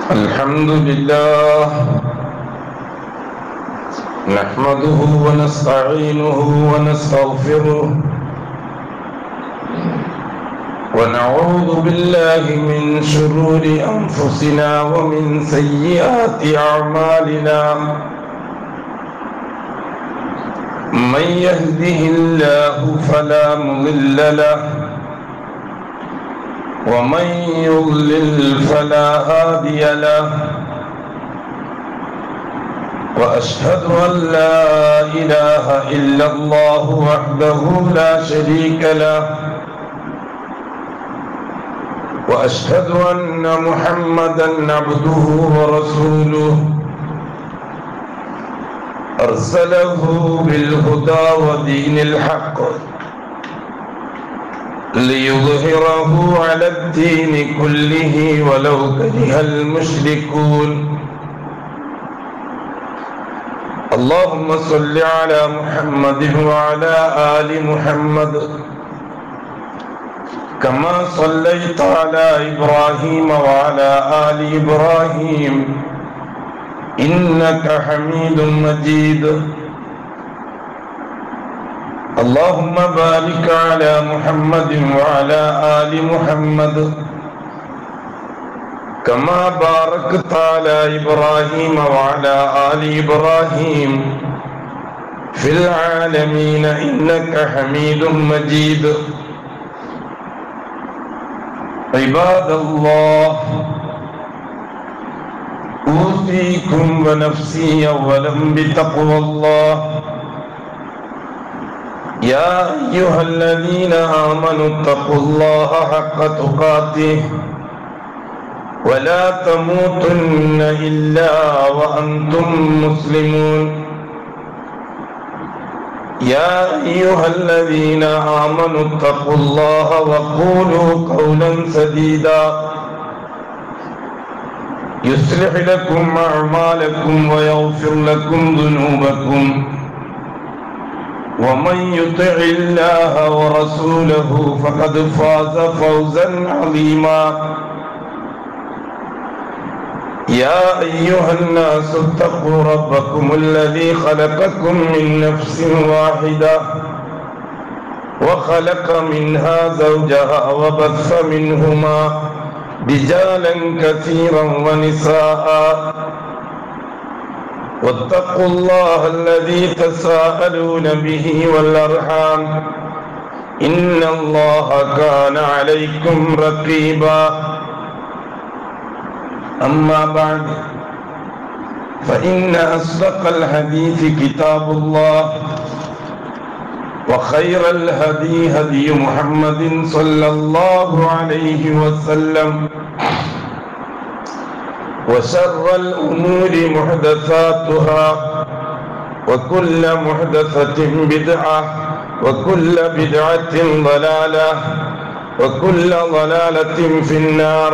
الحمد لله نحمده ونستعينه ونستغفره ونعوذ بالله من شرور أنفسنا ومن سيئات أعمالنا من يهده الله فلا مضل له ومن يضلل فلا هادي له واشهد ان لا اله الا الله وحده لا شريك له واشهد ان محمدا عبده ورسوله ارسله بالهدى ودين الحق ليظهره على الدين كله ولو كره المشركون اللهم صل على محمد وعلى آل محمد كما صليت على إبراهيم وعلى آل إبراهيم إنك حميد مجيد اللهم بارك على محمد وعلى آل محمد كما باركت على إبراهيم وعلى آل إبراهيم في العالمين إنك حميد مجيد عباد الله أوصيكم ونفسي أولا بتقوى الله يا أيها الذين آمنوا اتقوا الله حق تقاته ولا تموتن إلا وأنتم مسلمون يا أيها الذين آمنوا اتقوا الله وقولوا قولا سديدا يصلح لكم أعمالكم ويغفر لكم ذنوبكم ومن يطع الله ورسوله فقد فاز فوزا عظيما يا ايها الناس اتقوا ربكم الذي خلقكم من نفس واحده وخلق منها زوجها وبث منهما رجالا كثيرا ونساء واتقوا الله الذي تساءلون به والارحام ان الله كان عليكم رقيبا اما بعد فان اصدق الحديث كتاب الله وخير الهدي هدي محمد صلى الله عليه وسلم وشر الأمور محدثاتها وكل محدثة بدعة وكل بدعة ضلالة وكل ضلالة في النار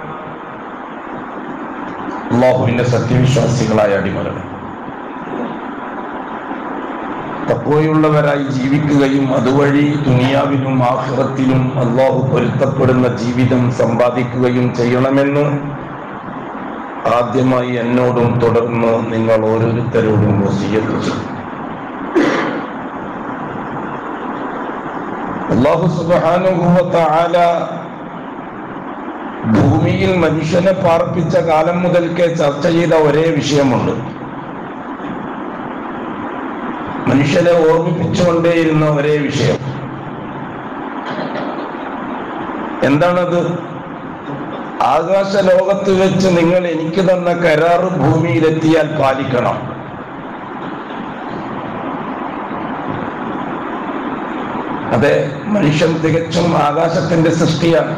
അള്ളാഹുവിന്റെ സത്യവിശ്വാസികളായ അടിമകളെ തക്കോയുള്ളവരായി ജീവിക്കുകയും അതുവഴി ദുനിയാവിലും ആഹ്റത്തിലും അള്ളാഹു പൊരുത്തപ്പെടുന്ന ജീവിതം സമ്പാദിക്കുകയും ചെയ്യണമെന്ന് ആദ്യമായി എന്നോടും തുടർന്ന് നിങ്ങൾ ഓരോരുത്തരോടും വസീയത്ത് അള്ളാഹു സുബാനുഭവത്താല ഭൂമിയിൽ മനുഷ്യനെ പാർപ്പിച്ച കാലം മുതൽക്കേ ചർച്ച ചെയ്ത ഒരേ വിഷയമുണ്ട് മനുഷ്യനെ ഓർമ്മിപ്പിച്ചുകൊണ്ടേയിരുന്ന ഒരേ വിഷയം എന്താണത് ആകാശ ലോകത്ത് വെച്ച് നിങ്ങൾ എനിക്ക് തന്ന കരാറ് ഭൂമിയിലെത്തിയാൽ പാലിക്കണം അതെ മനുഷ്യൻ തികച്ചും ആകാശത്തിന്റെ സൃഷ്ടിയാണ്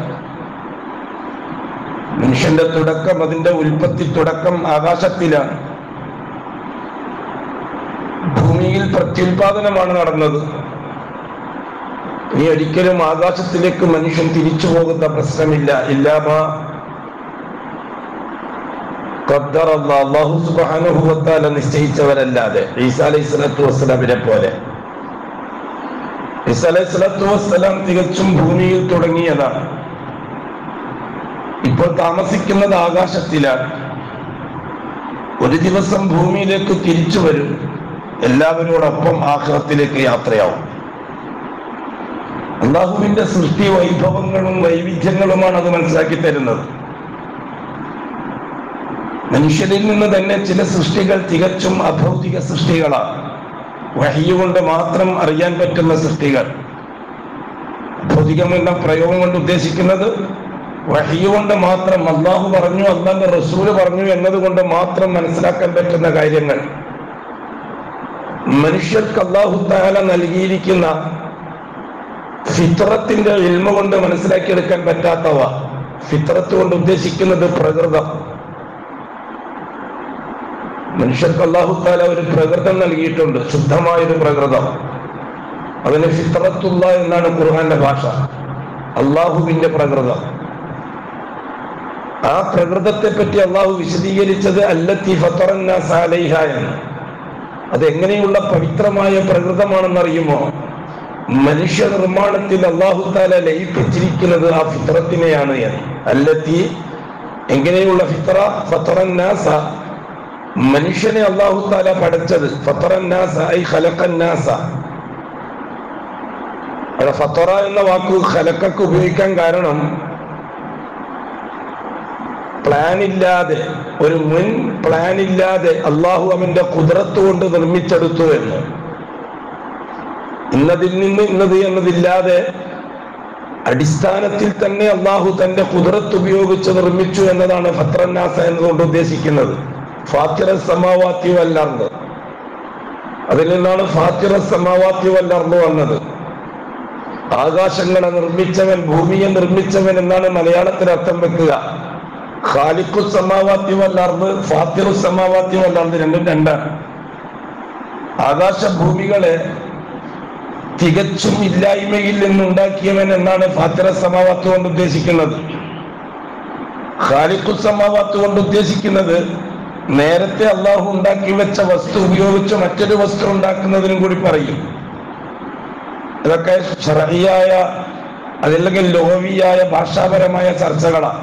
മനുഷ്യന്റെ തുടക്കം അതിന്റെ ഉൽപ്പത്തി തുടക്കം ആകാശത്തിലാണ് ഭൂമിയിൽ പ്രത്യുൽപാദനമാണ് നടന്നത് ഇനി ഒരിക്കലും ആകാശത്തിലേക്ക് മനുഷ്യൻ തിരിച്ചു പോകുന്ന പ്രശ്നമില്ല ഇല്ലാമ അള്ളാഹു സുബാനുഭവത്താല നിശ്ചയിച്ചവരല്ലാതെ ഈസാ അലൈഹി സ്വലത്തു വസ്സലാമിനെ പോലെ ഈസാ അലൈഹി സ്വലത്തു വസ്സലാം തികച്ചും ഭൂമിയിൽ തുടങ്ങിയതാണ് ഇപ്പോൾ താമസിക്കുന്നത് ആകാശത്തിലാണ് ഒരു ദിവസം ഭൂമിയിലേക്ക് തിരിച്ചു വരും എല്ലാവരോടൊപ്പം ആഹ്ലത്തിലേക്ക് യാത്രയാവും അള്ളാഹുവിന്റെ സൃഷ്ടി വൈഭവങ്ങളും വൈവിധ്യങ്ങളുമാണ് അത് മനസ്സിലാക്കി തരുന്നത് മനുഷ്യരിൽ നിന്ന് തന്നെ ചില സൃഷ്ടികൾ തികച്ചും അഭൗതിക സൃഷ്ടികളാണ് വഹിയ കൊണ്ട് മാത്രം അറിയാൻ പറ്റുന്ന സൃഷ്ടികൾ ഭൗതികം എന്ന പ്രയോഗം കൊണ്ട് ഉദ്ദേശിക്കുന്നത് വഹിയ കൊണ്ട് മാത്രം അള്ളാഹു പറഞ്ഞു അള്ളാന്റെ റസൂല് പറഞ്ഞു എന്നതുകൊണ്ട് മാത്രം മനസ്സിലാക്കാൻ പറ്റുന്ന കാര്യങ്ങൾ മനുഷ്യർക്ക് അള്ളാഹു താല നൽകിയിരിക്കുന്ന ഫിത്രത്തിന്റെ ഇൽമ കൊണ്ട് മനസ്സിലാക്കിയെടുക്കാൻ പറ്റാത്തവ ഫിത്രത്ത് കൊണ്ട് ഉദ്ദേശിക്കുന്നത് പ്രകൃതം മനുഷ്യർക്ക് അള്ളാഹു താല ഒരു പ്രകൃതം നൽകിയിട്ടുണ്ട് ശുദ്ധമായൊരു പ്രകൃതം അതിന് ഫിത്രത്തുള്ള എന്നാണ് ഖുർഹാന്റെ ഭാഷ അള്ളാഹുവിന്റെ പ്രകൃതം ആ പ്രകൃതത്തെ പറ്റി അള്ളാഹു വിശദീകരിച്ചത് അല്ലത്തി ഫത്തറന്നാലൈഹ എന്ന് അതെങ്ങനെയുള്ള പവിത്രമായ പ്രകൃതമാണെന്നറിയുമോ മനുഷ്യ നിർമ്മാണത്തിൽ അള്ളാഹു താല ലയിപ്പിച്ചിരിക്കുന്നത് ആ ഫിത്രത്തിനെയാണ് എന്ന് അല്ലത്തി എങ്ങനെയുള്ള ഫിത്ര ഫത്തറന്നാസ മനുഷ്യനെ അള്ളാഹു താല പഠിച്ചത് ഫത്തറന്നാസ ഐ ഖലഖന്നാസ അവിടെ ഫത്തറ എന്ന വാക്ക് ഖലക്കൊക്കെ ഉപയോഗിക്കാൻ കാരണം പ്ലാൻ ഇല്ലാതെ ഒരു മുൻ പ്ലാൻ ഇല്ലാതെ അള്ളാഹു അവന്റെ കുതിരത്ത് കൊണ്ട് നിർമ്മിച്ചെടുത്തു എന്ന് ഇന്നതിൽ നിന്ന് ഇന്നത് എന്നതില്ലാതെ അടിസ്ഥാനത്തിൽ തന്നെ അള്ളാഹു തന്റെ കുതിരത്ത് ഉപയോഗിച്ച് നിർമ്മിച്ചു എന്നതാണ് ഫത്രന്നാസ എന്നതുകൊണ്ട് ഉദ്ദേശിക്കുന്നത് ഫാത്തിറ സമാവാത്തി വല്ലർന്ന് അതിൽ നിന്നാണ് ഫാത്തിറ സമാവാത്തി വല്ലർന്ന് വന്നത് ആകാശങ്ങളെ നിർമ്മിച്ചവൻ ഭൂമിയെ നിർമ്മിച്ചവൻ എന്നാണ് മലയാളത്തിൽ അർത്ഥം വെക്കുക ഖാലിഖു സമാവാത്തി വല്ലർന്ന് ഫാത്തിറു സമാവാത്തി വല്ലർന്ന് രണ്ടും രണ്ടാണ് ആകാശ ഭൂമികളെ തികച്ചും ഇല്ലായ്മയിൽ നിന്നുണ്ടാക്കിയവൻ എന്നാണ് ഫാത്തിറ സമാവാത്ത് കൊണ്ട് ഉദ്ദേശിക്കുന്നത് ഖാലിഖു സമാവാത്ത് കൊണ്ട് ഉദ്ദേശിക്കുന്നത് നേരത്തെ അള്ളാഹു ഉണ്ടാക്കി വെച്ച വസ്തു ഉപയോഗിച്ച് മറ്റൊരു വസ്തു ഉണ്ടാക്കുന്നതിനും കൂടി പറയും ഇതൊക്കെ ഷറഹിയായ അതല്ലെങ്കിൽ ലോവിയായ ഭാഷാപരമായ ചർച്ചകളാണ്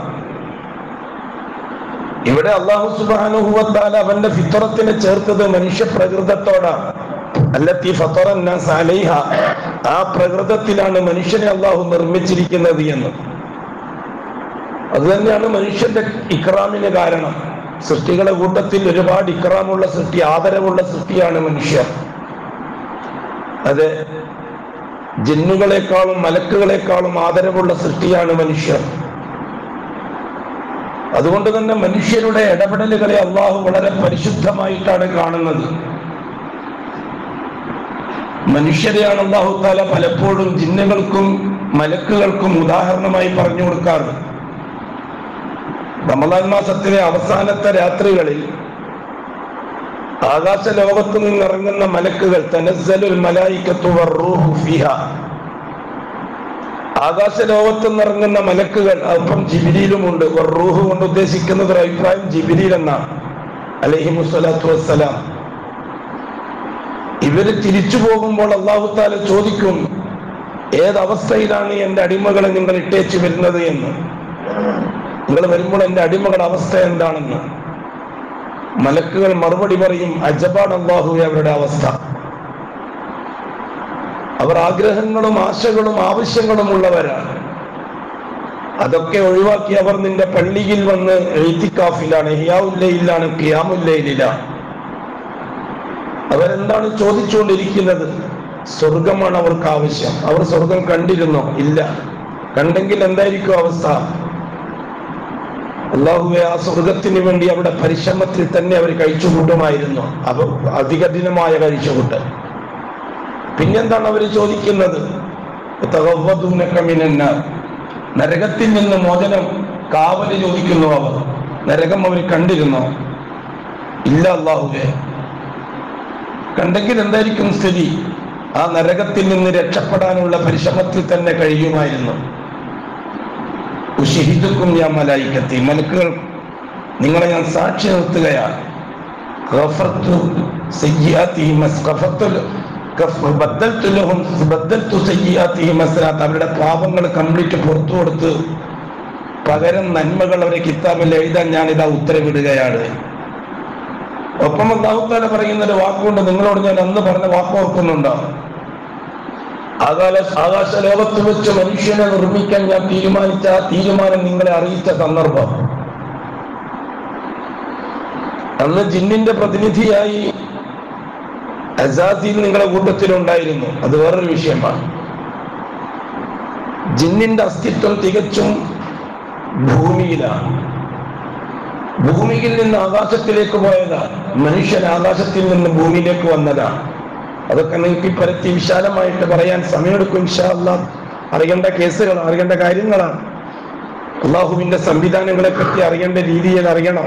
ഇവിടെ അള്ളാഹു സുബാനുഹുവത്താല അവന്റെ ഫിത്തറത്തിനെ ചേർത്തത് മനുഷ്യ പ്രകൃതത്തോടാണ് അല്ലത്തി ഫത്തറന്നലൈഹ ആ പ്രകൃതത്തിലാണ് മനുഷ്യനെ അള്ളാഹു നിർമ്മിച്ചിരിക്കുന്നത് എന്ന് അത് തന്നെയാണ് മനുഷ്യന്റെ ഇക്രാമിന് കാരണം സൃഷ്ടികളുടെ കൂട്ടത്തിൽ ഒരുപാട് ഇക്രാമുള്ള സൃഷ്ടി ആദരവുള്ള സൃഷ്ടിയാണ് മനുഷ്യർ അതെ ജിന്നുകളെക്കാളും മലക്കുകളെക്കാളും ആദരവുള്ള സൃഷ്ടിയാണ് മനുഷ്യർ അതുകൊണ്ട് തന്നെ മനുഷ്യരുടെ ഇടപെടലുകളെ അള്ളാഹു വളരെ പരിശുദ്ധമായിട്ടാണ് കാണുന്നത് മനുഷ്യരെയാണ് അള്ളാഹു താല പലപ്പോഴും ജിന്നുകൾക്കും മലക്കുകൾക്കും ഉദാഹരണമായി പറഞ്ഞു കൊടുക്കാറ് റമദാൻ മാസത്തിലെ അവസാനത്തെ രാത്രികളിൽ ആകാശ ലോകത്തു നിന്നിറങ്ങുന്ന മലക്കുകൾ തനസ്സലുൽ മലായിക്കത്തു വറൂഹു ഫിഹ ആകാശ ലോകത്തു നിന്നിറങ്ങുന്ന മലക്കുകൾ അല്പം ജിബിരിയിലുമുണ്ട് റൂഹ് കൊണ്ട് ഉദ്ദേശിക്കുന്നത് ഒരു അഭിപ്രായം ജിബിരിയിൽ എന്നാണ് അലഹി മുസ്വലാത്തു വസ്സലാം ഇവര് തിരിച്ചു പോകുമ്പോൾ അള്ളാഹു താല ചോദിക്കും ഏതവസ്ഥയിലാണ് എന്റെ അടിമകളെ നിങ്ങൾ ഇട്ടേച്ചു വരുന്നത് എന്ന് നിങ്ങൾ വരുമ്പോൾ എന്റെ അടിമകളുടെ അവസ്ഥ എന്താണെന്ന് മലക്കുകൾ മറുപടി പറയും അജബാൻ അള്ളാഹു അവരുടെ അവസ്ഥ അവർ ആഗ്രഹങ്ങളും ആശകളും ആവശ്യങ്ങളും ഉള്ളവരാണ് അതൊക്കെ ഒഴിവാക്കി അവർ നിന്റെ പള്ളിയിൽ വന്ന് എഴുത്തിക്കാഫിലാണ് ഹിയാവുല്ലയിലാണ് കിയാമുല്ലയിലാണ് അവരെന്താണ് ചോദിച്ചുകൊണ്ടിരിക്കുന്നത് സ്വർഗമാണ് അവർക്ക് ആവശ്യം അവർ സ്വർഗം കണ്ടിരുന്നോ ഇല്ല കണ്ടെങ്കിൽ എന്തായിരിക്കും അവസ്ഥ അള്ളാഹുവെ ആ സ്വർഗത്തിന് വേണ്ടി അവിടെ പരിശ്രമത്തിൽ തന്നെ അവർ കഴിച്ചുകൂട്ടുമായിരുന്നു അപ്പൊ അതികഠിനമായ കഴിച്ചുകൂട്ട് പിന്നെന്താണ് അവർ ചോദിക്കുന്നത് തഗവ്വദൂനക നരകത്തിൽ നിന്ന് മോചനം കാവല് ചോദിക്കുന്നു അവർ നരകം അവർ കണ്ടിരുന്നോ ഇല്ല അള്ളാഹുവെ കണ്ടെങ്കിൽ എന്തായിരിക്കും സ്ഥിതി ആ നരകത്തിൽ നിന്ന് രക്ഷപ്പെടാനുള്ള പരിശ്രമത്തിൽ തന്നെ കഴിയുമായിരുന്നു ഉഷിഹിദുക്കും ഞാൻ മലായിക്കത്തി മലക്കുകൾ നിങ്ങളെ ഞാൻ സാക്ഷി നിർത്തുകയാണ് ഗഫർതു സയ്യിആത്തിഹിം അസ്- ഗഫർതു- ഗഫ്- ബദ്ദൽതു ലഹും ബദ്ദൽതു സയ്യിആത്തിഹിം അസ്സലാത്ത്. അവരുടെ പാപങ്ങൾ കംപ്ലീറ്റ് പുറത്തു കൊടുത്ത് പകരം നന്മകൾ അവരെ കിതാബിൽ എഴുതാൻ ഞാനിതാ ഉത്തരവിടുകയാണ് ഒപ്പം അള്ളാഹുത്താല പറയുന്ന ഒരു വാക്കുകൊണ്ട് നിങ്ങളോട് ഞാൻ അന്ന് പറഞ്ഞ വാക്ക് ഓർക്കുന്നുണ്ടോ ആകാശ ആകാശ ലോകത്ത് വെച്ച് മനുഷ്യനെ നിർമ്മിക്കാൻ ഞാൻ തീരുമാനിച്ച ആ തീരുമാനം നിങ്ങളെ അറിയിച്ച സന്ദർഭം അന്ന് ജിന്നിന്റെ പ്രതിനിധിയായി അസാസിൽ നിങ്ങളുടെ കൂട്ടത്തിലുണ്ടായിരുന്നു അത് വേറൊരു വിഷയമാണ് ജിന്നിന്റെ അസ്തിത്വം തികച്ചും ഭൂമിയിലാണ് ഭൂമിയിൽ നിന്ന് ആകാശത്തിലേക്ക് പോയതാണ് മനുഷ്യൻ ആകാശത്തിൽ നിന്ന് ഭൂമിയിലേക്ക് വന്നതാണ് അതൊക്കെ നിങ്ങൾക്ക് ഈ പരത്തി വിശാലമായിട്ട് പറയാൻ സമയമെടുക്കും ഇൻഷാല്ല അറിയേണ്ട കേസുകൾ അറിയേണ്ട കാര്യങ്ങളാണ് അള്ളാഹുവിന്റെ സംവിധാനങ്ങളെ പറ്റി അറിയേണ്ട രീതിയിൽ അറിയണം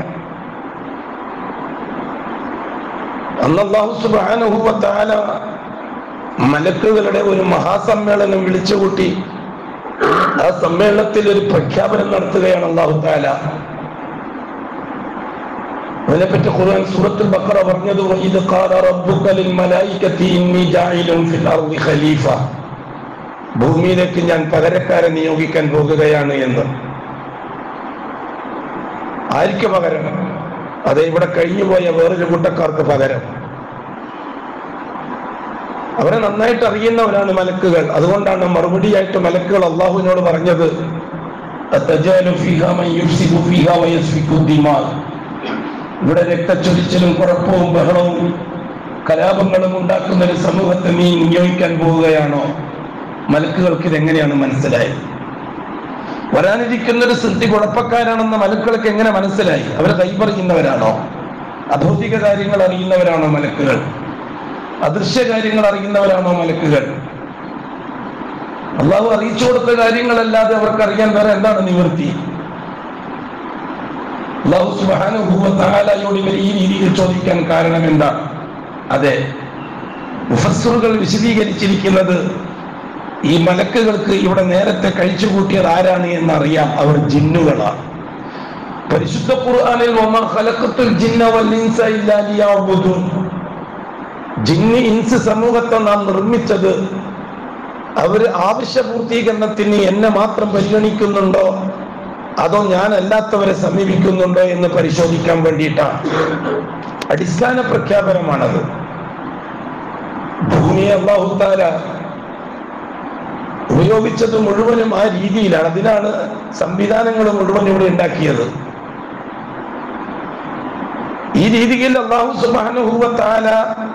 അന്ന് അള്ളാഹു സുബാനുഭവത്താല മലക്കുകളുടെ ഒരു മഹാസമ്മേളനം വിളിച്ചുകൂട്ടി ആ സമ്മേളനത്തിൽ ഒരു പ്രഖ്യാപനം നടത്തുകയാണ് അള്ളാഹു താല അതിനെപ്പറ്റി ഖുർആൻ സൂറത്തുൽ ബഖറ പറഞ്ഞത് വഇദ് ഖാല റബ്ബുക ലിൽ മലായികതി ഇന്നി ജാഇലുൻ ഫിൽ അർളി ഖലീഫ ഭൂമിയിലേക്ക് ഞാൻ പകരക്കാരെ നിയോഗിക്കാൻ പോകുകയാണ് എന്ന് ആർക്ക് പകരം അത് ഇവിടെ കഴിഞ്ഞുപോയ വേറൊരു കൂട്ടക്കാർക്ക് പകരം അവരെ നന്നായിട്ട് അറിയുന്നവരാണ് മലക്കുകൾ അതുകൊണ്ടാണ് മറുപടിയായിട്ട് മലക്കുകൾ അള്ളാഹുവിനോട് പറഞ്ഞത് അത്തജാലു ഫീഹാ മൻ യുഫ്സിദു ഫീഹാ വയസ്ഫിക്കു ദിമാ ഇവിടെ രക്തച്ചൊരിച്ചിലും കുഴപ്പവും ബഹളവും കലാപങ്ങളും ഉണ്ടാക്കുന്ന ഒരു സമൂഹത്തെ നീ നിയോഗിക്കാൻ പോവുകയാണോ മലക്കുകൾക്ക് ഇതെങ്ങനെയാണ് മനസ്സിലായത് വരാനിരിക്കുന്ന ഒരു സൃഷ്ടി കുഴപ്പക്കാരാണെന്ന് മലക്കുകൾക്ക് എങ്ങനെ മനസ്സിലായി അവർ കൈപ്പറിയുന്നവരാണോ അഭൗതിക കാര്യങ്ങൾ അറിയുന്നവരാണോ മലക്കുകൾ അദൃശ്യ കാര്യങ്ങൾ അറിയുന്നവരാണോ മലക്കുകൾ അള്ളാഹു അറിയിച്ചു കൊടുത്ത കാര്യങ്ങളല്ലാതെ അവർക്ക് അറിയാൻ വേറെ എന്താണ് നിവൃത്തി അള്ളാഹു സുബാനുഭൂവത്താലയോട് ഇവർ ഈ രീതിയിൽ ചോദിക്കാൻ കാരണം എന്താ അതെ മുഫസ്സറുകൾ വിശദീകരിച്ചിരിക്കുന്നത് ഈ മലക്കുകൾക്ക് ഇവിടെ നേരത്തെ കഴിച്ചുകൂട്ടിയത് ആരാണ് എന്നറിയാം അവർ ജിന്നുകളാണ് പരിശുദ്ധ ഖുർആനിൽ വമാ ഖലഖത്തുൽ ജിന്ന വൽ ഇൻസ ഇല്ലാ ലിയഅ്ബുദൂൻ ജിന്ന് ഇൻസ് സമൂഹത്തെ നാം നിർമ്മിച്ചത് അവര് ആവശ്യ പൂർത്തീകരണത്തിന് എന്നെ മാത്രം പരിഗണിക്കുന്നുണ്ടോ അതോ ഞാൻ അല്ലാത്തവരെ സമീപിക്കുന്നുണ്ടോ എന്ന് പരിശോധിക്കാൻ വേണ്ടിയിട്ടാണ് അടിസ്ഥാന പ്രഖ്യാപനമാണത് ഭൂമിയെ അള്ളാഹുത്താല ഉപയോഗിച്ചത് മുഴുവനും ആ രീതിയിലാണ് അതിനാണ് സംവിധാനങ്ങൾ മുഴുവൻ ഇവിടെ ഉണ്ടാക്കിയത് ഈ രീതിയിൽ അള്ളാഹു സുബാനുഭൂവത്താല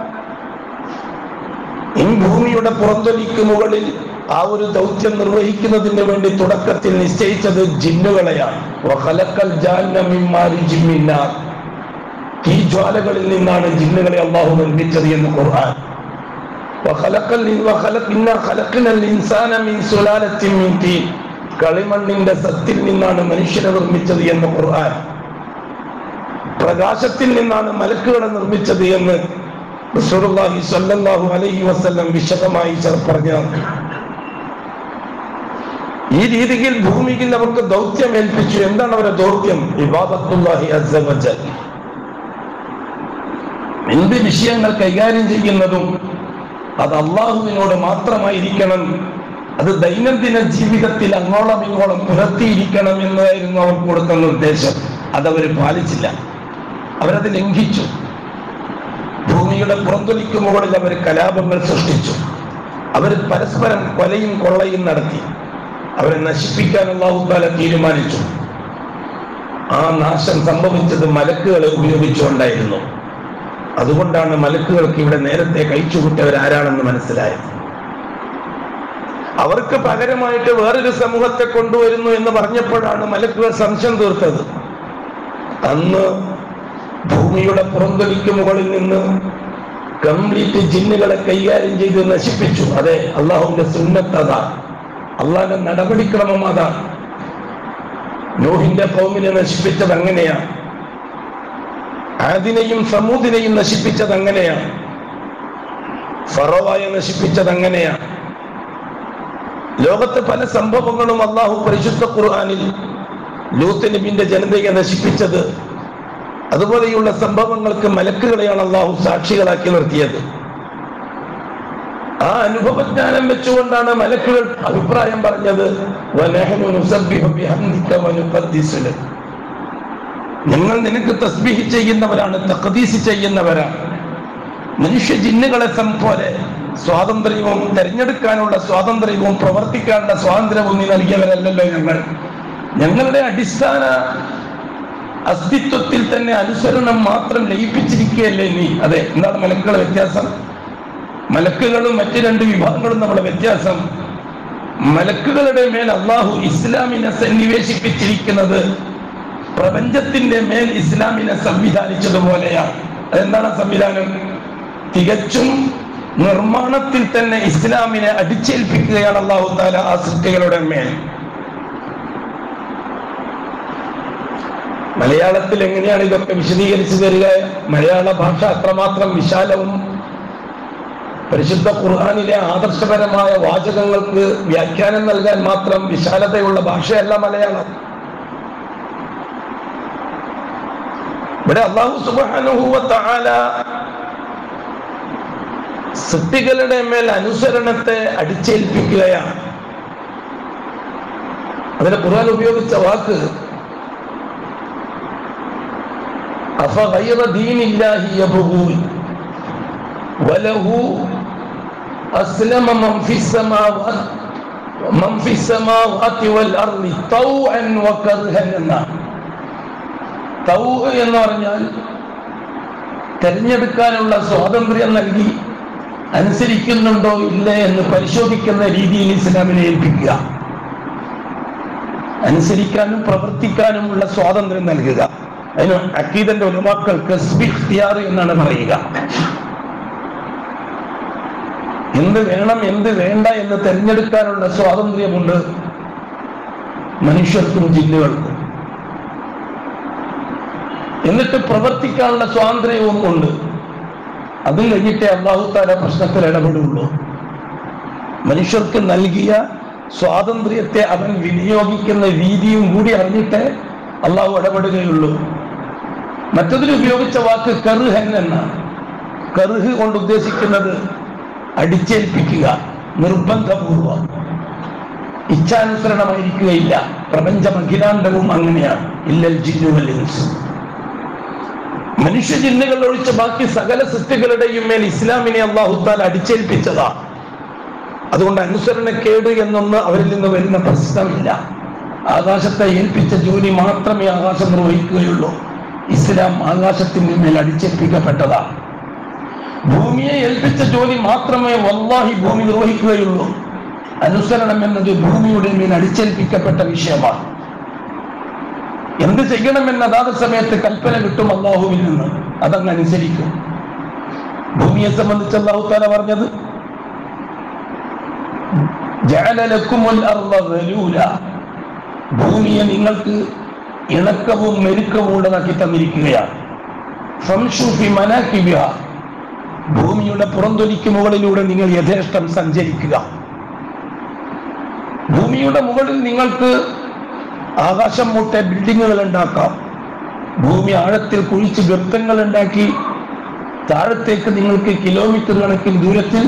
ഈ ഭൂമിയുടെ പുറത്തൊലിക്ക് മുകളിൽ ആ ഒരു ദൗത്യം നിർവഹിക്കുന്നതിന് വേണ്ടി തുടക്കത്തിൽ നിശ്ചയിച്ചത് ജിന്നുകളെയാണ് വഖലഖൽ ജാന്ന മിൻ മാരിജിൻ മിൻ നാർ. ഈ ജ്വാലകളിൽ നിന്നാണ് ജിന്നുകളെ അള്ളാഹു നിർമ്മിച്ചത് എന്ന് ഖുർആൻ വഖലഖൽ ഇൻ- വഖലഖ് ഇന്നാ ഖലഖ്നൽ ഇൻസാന മിൻ സുലാലത്തിൻ മിൻ തീൻ. കളിമണ്ണിന്റെ സത്തിൽ നിന്നാണ് മനുഷ്യനെ നിർമ്മിച്ചത് എന്ന് ഖുർആൻ പ്രകാശത്തിൽ നിന്നാണ് മലക്കുകളെ നിർമ്മിച്ചത് എന്ന് റസൂലുള്ളാഹി സ്വല്ലല്ലാഹു അലൈഹി വസല്ലം വിശദമായി ചെ- പറഞ്ഞു ഈ രീതിയിൽ ഭൂമിയിൽ അവർക്ക് ദൗത്യം ഏൽപ്പിച്ചു എന്താണ് അവരുടെ ദൗത്യം ഇബാദത്തുല്ലാഹി അസ്സ വജൽ എന്ത് വിഷയങ്ങൾ കൈകാര്യം ചെയ്യുന്നതും അത് അള്ളാഹുവിനോട് മാത്രമായിരിക്കണം അത് ദൈനംദിന ജീവിതത്തിൽ അങ്ങോളം ഇങ്ങോളം പുലർത്തിയിരിക്കണം എന്നതായിരുന്നു അവർ കൊടുക്കുന്ന നിർദ്ദേശം അതവർ പാലിച്ചില്ല അവരത് ലംഘിച്ചു ഭൂമിയുടെ പുറത്തൊലിക്ക് മുകളിൽ അവർ കലാപങ്ങൾ സൃഷ്ടിച്ചു അവർ പരസ്പരം കൊലയും കൊള്ളയും നടത്തി അവരെ നശിപ്പിക്കാൻ അള്ളാഹുത്താല തീരുമാനിച്ചു ആ നാശം സംഭവിച്ചത് മലക്കുകളെ ഉപയോഗിച്ചുകൊണ്ടായിരുന്നു അതുകൊണ്ടാണ് മലക്കുകൾക്ക് ഇവിടെ നേരത്തെ കഴിച്ചുകൂട്ടിയവർ ആരാണെന്ന് മനസ്സിലായത് അവർക്ക് പകരമായിട്ട് വേറൊരു സമൂഹത്തെ കൊണ്ടുവരുന്നു എന്ന് പറഞ്ഞപ്പോഴാണ് മലക്കുകൾ സംശയം തീർത്തത് അന്ന് ഭൂമിയുടെ പുറന്തൊലിക്ക് മുകളിൽ നിന്ന് കംപ്ലീറ്റ് ജിന്നുകളെ കൈകാര്യം ചെയ്ത് നശിപ്പിച്ചു അതെ അള്ളാഹുവിന്റെ സുന്നത്തത അള്ളാഹിന്റെ നടപടിക്രമം അതാണ് നോഹിന്റെ കൗമിനെ നശിപ്പിച്ചത് അങ്ങനെയാണ് ആദിനെയും സമൂദിനെയും നശിപ്പിച്ചത് അങ്ങനെയാണ് ഫറവായ നശിപ്പിച്ചത് അങ്ങനെയാണ് ലോകത്ത് പല സംഭവങ്ങളും അള്ളാഹു പരിശുദ്ധ ഖുർആാനിൽ ലൂത്ത് നബിന്റെ ജനതയെ നശിപ്പിച്ചത് അതുപോലെയുള്ള സംഭവങ്ങൾക്ക് മലക്കുകളെയാണ് അള്ളാഹു സാക്ഷികളാക്കി നിർത്തിയത് ആ അനുഭവജ്ഞാനം വെച്ചുകൊണ്ടാണ് മലക്കുകൾ അഭിപ്രായം പറഞ്ഞത് "വനഹ്നു നുസബ്ബിഹു ബിഹംദിക വനുഖദ്ദിസു ലക്." ഞങ്ങൾ നിനക്ക് തസ്ബീഹ് ചെയ്യുന്നവരാണ് തഖദീസ് ചെയ്യുന്നവരാണ് മനുഷ്യ ജിന്നുകളെ സം പോലെ സ്വാതന്ത്ര്യവും തെരഞ്ഞെടുക്കാനുള്ള സ്വാതന്ത്ര്യവും പ്രവർത്തിക്കാനുള്ള സ്വാതന്ത്ര്യവും നീ നൽകിയവരല്ലല്ലോ ഞങ്ങൾ ഞങ്ങളുടെ അടിസ്ഥാന അസ്തിത്വത്തിൽ തന്നെ അനുസരണം മാത്രം ലയിപ്പിച്ചിരിക്കുകയല്ലേ നീ അതെ എന്താണ് മലക്കുകളുടെ വ്യത്യാസം മലക്കുകളും മറ്റു രണ്ട് വിഭാഗങ്ങളും നമ്മുടെ വ്യത്യാസം മലക്കുകളുടെ മേൽ അള്ളാഹു ഇസ്ലാമിനെ സന്നിവേശിപ്പിച്ചിരിക്കുന്നത് പ്രപഞ്ചത്തിന്റെ മേൽ ഇസ്ലാമിനെ സംവിധാനിച്ചതുപോലെയാണ് അതെന്താണ് ആ സംവിധാനം തികച്ചും നിർമ്മാണത്തിൽ തന്നെ ഇസ്ലാമിനെ അടിച്ചേൽപ്പിക്കുകയാണ് അള്ളാഹു താല ആ സൃഷ്ടികളുടെ മേൽ മലയാളത്തിൽ എങ്ങനെയാണ് ഇതൊക്കെ വിശദീകരിച്ചു തരിക മലയാള ഭാഷ അത്രമാത്രം വിശാലവും പരിശുദ്ധ ഖുർആാനിലെ ആദർശപരമായ വാചകങ്ങൾക്ക് വ്യാഖ്യാനം നൽകാൻ മാത്രം വിശാലതയുള്ള ഭാഷയല്ല മലയാളം ഇവിടെ അള്ളാഹു സുബാനുഭൂവത്താല സൃഷ്ടികളുടെ മേൽ അനുസരണത്തെ അടിച്ചേൽപ്പിക്കുകയാണ് അതിന് ഖുർആൻ ഉപയോഗിച്ച വാക്ക് أفغير دين الله يبغون وله أسلم من في السماوات من في السماوات والأرض طوعا وكرها എന്നാണ് തൗ എന്ന് പറഞ്ഞാൽ തെരഞ്ഞെടുക്കാനുള്ള സ്വാതന്ത്ര്യം നൽകി അനുസരിക്കുന്നുണ്ടോ ഇല്ലേ എന്ന് പരിശോധിക്കുന്ന രീതിയിൽ ഇസ്ലാമിനെ ഏൽപ്പിക്കുക അനുസരിക്കാനും പ്രവർത്തിക്കാനുമുള്ള സ്വാതന്ത്ര്യം നൽകുക അതിന് അക്കീദന്റെ ഉലമാക്കൾക്ക് സ്പിഖ്തിയാർ എന്നാണ് പറയുക എന്ത് വേണം എന്ത് വേണ്ട എന്ന് തിരഞ്ഞെടുക്കാനുള്ള സ്വാതന്ത്ര്യമുണ്ട് മനുഷ്യർക്കും ജില്ലുകൾക്കും എന്നിട്ട് പ്രവർത്തിക്കാനുള്ള സ്വാതന്ത്ര്യവും ഉണ്ട് അതും കഴിഞ്ഞിട്ടേ അള്ളാഹുത്താല പ്രശ്നത്തിൽ ഇടപെടുള്ളൂ മനുഷ്യർക്ക് നൽകിയ സ്വാതന്ത്ര്യത്തെ അവൻ വിനിയോഗിക്കുന്ന രീതിയും കൂടി അറിഞ്ഞിട്ടേ അള്ളാഹു ഇടപെടുകയുള്ളൂ മറ്റതിൽ ഉപയോഗിച്ച വാക്ക് കറുഹൻ എന്നാണ് കറുഹ് കൊണ്ട് ഉദ്ദേശിക്കുന്നത് അടിച്ചേൽപ്പിക്കുക നിർബന്ധപൂർവം ഇച്ഛാനുസരണമായിരിക്കുകയില്ല പ്രപഞ്ചം അഖിലാണ്ടവും അങ്ങനെയാണ് ഇല്ലൽ ജിന്നുവൽ ഇൻസ് മനുഷ്യ ജിന്നുകൾ ഒഴിച്ച ബാക്കി സകല സൃഷ്ടികളുടെയും മേൽ ഇസ്ലാമിനെ അള്ളാഹുത്താൽ അടിച്ചേൽപ്പിച്ചതാ അതുകൊണ്ട് അനുസരണക്കേട് എന്നൊന്ന് അവരിൽ നിന്ന് വരുന്ന പ്രശ്നമില്ല ആകാശത്തെ ഏൽപ്പിച്ച ജോലി മാത്രമേ ആകാശം നിർവഹിക്കുകയുള്ളൂ ഇസ്ലാം ആകാശത്തിന്റെ മേൽ അടിച്ചേൽപ്പിക്കപ്പെട്ടതാ ഭൂമിയെ ഏൽപ്പിച്ച ജോലി മാത്രമേ വല്ലാഹി ഭൂമി നിർവഹിക്കുകയുള്ളൂ അനുസരണം എന്നത് ഭൂമിയുടെ മേൽ അടിച്ചേൽപ്പിക്കപ്പെട്ട വിഷയമാണ് എന്ത് ചെയ്യണമെന്ന് അതാത് സമയത്ത് കൽപ്പന കിട്ടും അള്ളാഹുവിൽ നിന്ന് അതങ്ങ് അനുസരിക്കും ഭൂമിയെ സംബന്ധിച്ച് അള്ളാഹു താല പറഞ്ഞത് ജഅല ലക്കുമുൽ അർള ദലൂല ഭൂമിയെ നിങ്ങൾക്ക് ഇണക്കവും മെരുക്കവും ഉള്ളതാക്കി തന്നിരിക്കുകയാണ് ഫംശു ഫി മനാകിബിഹ ഭൂമിയുടെ പുറന്തൊലിക്ക് മുകളിലൂടെ നിങ്ങൾ യഥേഷ്ടം സഞ്ചരിക്കുക ഭൂമിയുടെ മുകളിൽ നിങ്ങൾക്ക് ആകാശം മുട്ടെ ബിൽഡിങ്ങുകൾ ഉണ്ടാക്കാം ഭൂമി ആഴത്തിൽ കുഴിച്ച് ഗർത്തങ്ങൾ ഉണ്ടാക്കി താഴത്തേക്ക് നിങ്ങൾക്ക് കിലോമീറ്റർ കണക്കിന് ദൂരത്തിൽ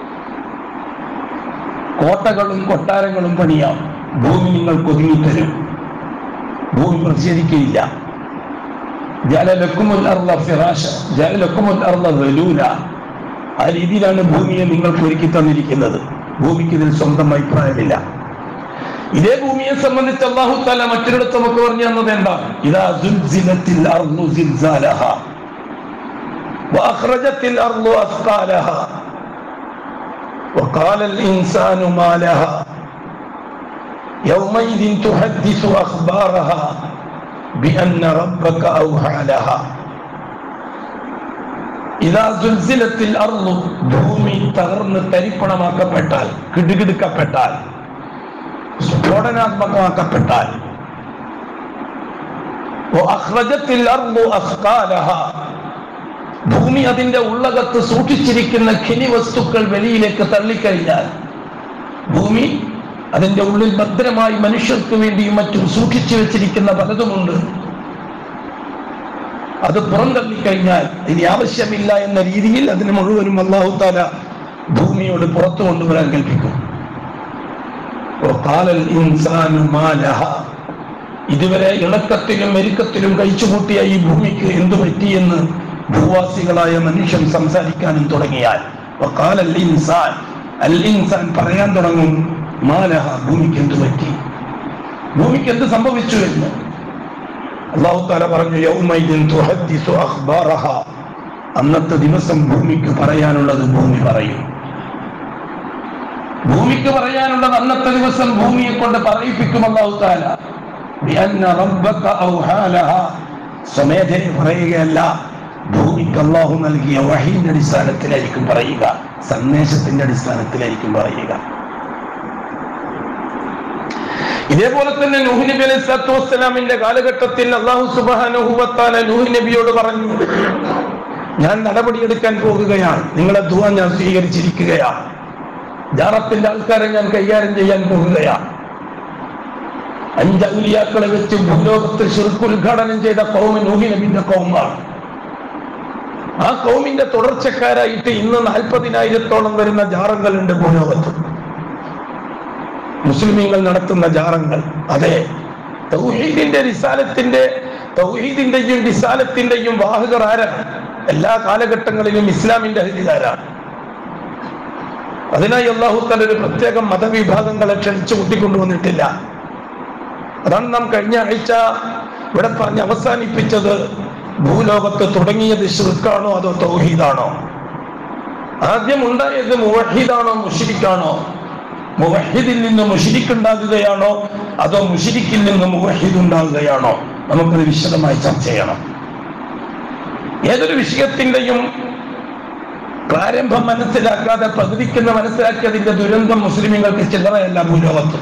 കോട്ടകളും കൊട്ടാരങ്ങളും പണിയാം ഭൂമി നിങ്ങൾക്ക് ഒതുങ്ങിത്തരും ഭൂമി പ്രതിഷേധിക്കുകയില്ല ജാലലക്കുമുൽ അർള ഫിറാശ ജാലലക്കുമുൽ അർള ദലൂല ആ രീതിയിലാണ് ഭൂമിയെ നിങ്ങൾക്ക് ഒരുക്കി തന്നിരിക്കുന്നത് ഭൂമിക്ക് ഇതിൽ സ്വന്തം അഭിപ്രായമില്ല ഇതേ ഭൂമിയെ സംബന്ധിച്ച് അള്ളാഹു താല മറ്റൊരിടത്ത് നമുക്ക് പറഞ്ഞു തന്നത് എന്താ ഇതാ സുൽസിലത്തിൽ അർളു സിൽസാലഹ وأخرجت الأرض أثقالها وقال الإنسان ما لها يومئذ تحدث أخبارها بأن ربك أوحى لها إذا زلزلت الأرض ഭൂമി തകർന്ന് തരിപ്പണമാക്കപ്പെട്ടാൽ കിടുകിടുക്കപ്പെട്ടാൽ സ്ഫോടനാത്മകമാക്കപ്പെട്ടാൽ وأخرجت الأرض أثقالها ഭൂമി അതിന്റെ ഉള്ളകത്ത് സൂക്ഷിച്ചിരിക്കുന്ന ഖനി വസ്തുക്കൾ വെളിയിലേക്ക് തള്ളിക്കഴിഞ്ഞാൽ ഭൂമി അതിന്റെ ഉള്ളിൽ ഭദ്രമായി മനുഷ്യർക്ക് വേണ്ടിയും മറ്റും സൂക്ഷിച്ചു വെച്ചിരിക്കുന്ന പലതുമുണ്ട് അത് പുറന്തള്ളിക്കഴിഞ്ഞാൽ ഇനി ആവശ്യമില്ല എന്ന രീതിയിൽ അതിന് മുഴുവനും അള്ളാഹു താല ഭൂമിയോട് പുറത്തു കൊണ്ടുവരാൻ കൽപ്പിക്കും وقال الإنسان ما لها ഇതുവരെ ഇണക്കത്തിലും മെരുക്കത്തിലും കഴിച്ചുകൂട്ടിയ ഈ ഭൂമിക്ക് എന്തു പറ്റിയെന്ന് ഭൂവാസികളായ മനുഷ്യൻ സംസാരിക്കാനും തുടങ്ങിയാൽ വഖാല അൽ ഇൻസാൻ അൽ ഇൻസാൻ പറയാൻ തുടങ്ങും മാലഹ ഭൂമിക്ക് എന്തു പറ്റി ഭൂമിക്ക് എന്ത് സംഭവിച്ചു എന്ന് അള്ളാഹു താല പറഞ്ഞു യൗമൈദിൻ തുഹദ്ദിസു അഖ്ബാറഹ അന്നത്തെ ദിവസം ഭൂമിക്ക് പറയാനുള്ളത് ഭൂമി പറയും ഭൂമിക്ക് പറയാനുള്ളത് അന്നത്തെ ദിവസം ഭൂമിയെ കൊണ്ട് പറയിപ്പിക്കും അള്ളാഹു താല ബിഅന്ന റബ്ബക ഔഹാലഹ സ്വമേധയെ പറയുകയല്ല ഭൂമിക്ക് അള്ളാഹു നൽകിയ വഹീന്റെ അടിസ്ഥാനത്തിലായിരിക്കും പറയുക സന്ദേശത്തിന്റെ അടിസ്ഥാനത്തിലായിരിക്കും പറയുക ഇതേപോലെ തന്നെ നൂഹ് നബി അലൈഹി സ്വലാത്തു വസ്സലാമിന്റെ കാലഘട്ടത്തിൽ അള്ളാഹു സുബാനുഹുവത്താല നൂഹ് നബിയോട് പറഞ്ഞു ഞാൻ നടപടിയെടുക്കാൻ പോകുകയാണ് നിങ്ങളെ ദുവ ഞാൻ സ്വീകരിച്ചിരിക്കുകയാണ് ജാറത്തിന്റെ ആൾക്കാരെ ഞാൻ കൈകാര്യം ചെയ്യാൻ പോകുകയാണ് അഞ്ച് ഔലിയാക്കളെ വെച്ച് ഭൂലോകത്തിൽ ശിർക്ക് ഉദ്ഘാടനം ചെയ്ത കൗമ നൂഹി നബിന്റെ കൗമാണ് ആ കൗമിന്റെ തുടർച്ചക്കാരായിട്ട് ഇന്ന് നാൽപ്പതിനായിരത്തോളം വരുന്ന ജാറങ്ങളുണ്ട് ഭൂലോകത്ത് മുസ്ലിമീങ്ങൾ നടത്തുന്ന ജാറങ്ങൾ അതെ തൗഹീദിന്റെ റിസാലത്തിന്റെ തൗഹീദിന്റെയും റിസാലത്തിന്റെയും വാഹകർ ആരാണ് എല്ലാ കാലഘട്ടങ്ങളിലും ഇസ്ലാമിന്റെ അഹിതികാരാണ് അതിനായി അള്ളാഹു തല ഒരു പ്രത്യേക മതവിഭാഗങ്ങളെ ക്ഷണിച്ചു കൂട്ടിക്കൊണ്ടുവന്നിട്ടില്ല അതാണ് നാം കഴിഞ്ഞ ആഴ്ച ഇവിടെ പറഞ്ഞ് അവസാനിപ്പിച്ചത് ഭൂലോകത്ത് തുടങ്ങിയത് ഷിർക്കാണോ അതോ തൗഹീദാണോ ആദ്യം ഉണ്ടായത് മുവഹീദാണോ മുഷിരിക്കാണോ മുവഹിദിൽ നിന്ന് മുഷിരിക്ക് ഉണ്ടാകുകയാണോ അതോ മുഷിരിക്കിൽ നിന്ന് മുവഹിദ് ഉണ്ടാകുകയാണോ നമുക്കത് വിശദമായി ചർച്ച ചെയ്യണം ഏതൊരു വിഷയത്തിന്റെയും പ്രാരംഭം മനസ്സിലാക്കാതെ പകുതിക്കുന്ന മനസ്സിലാക്കിയതിന്റെ ദുരന്തം മുസ്ലിമുകൾക്ക് ചില്ലറയല്ല ഭൂലോകത്ത്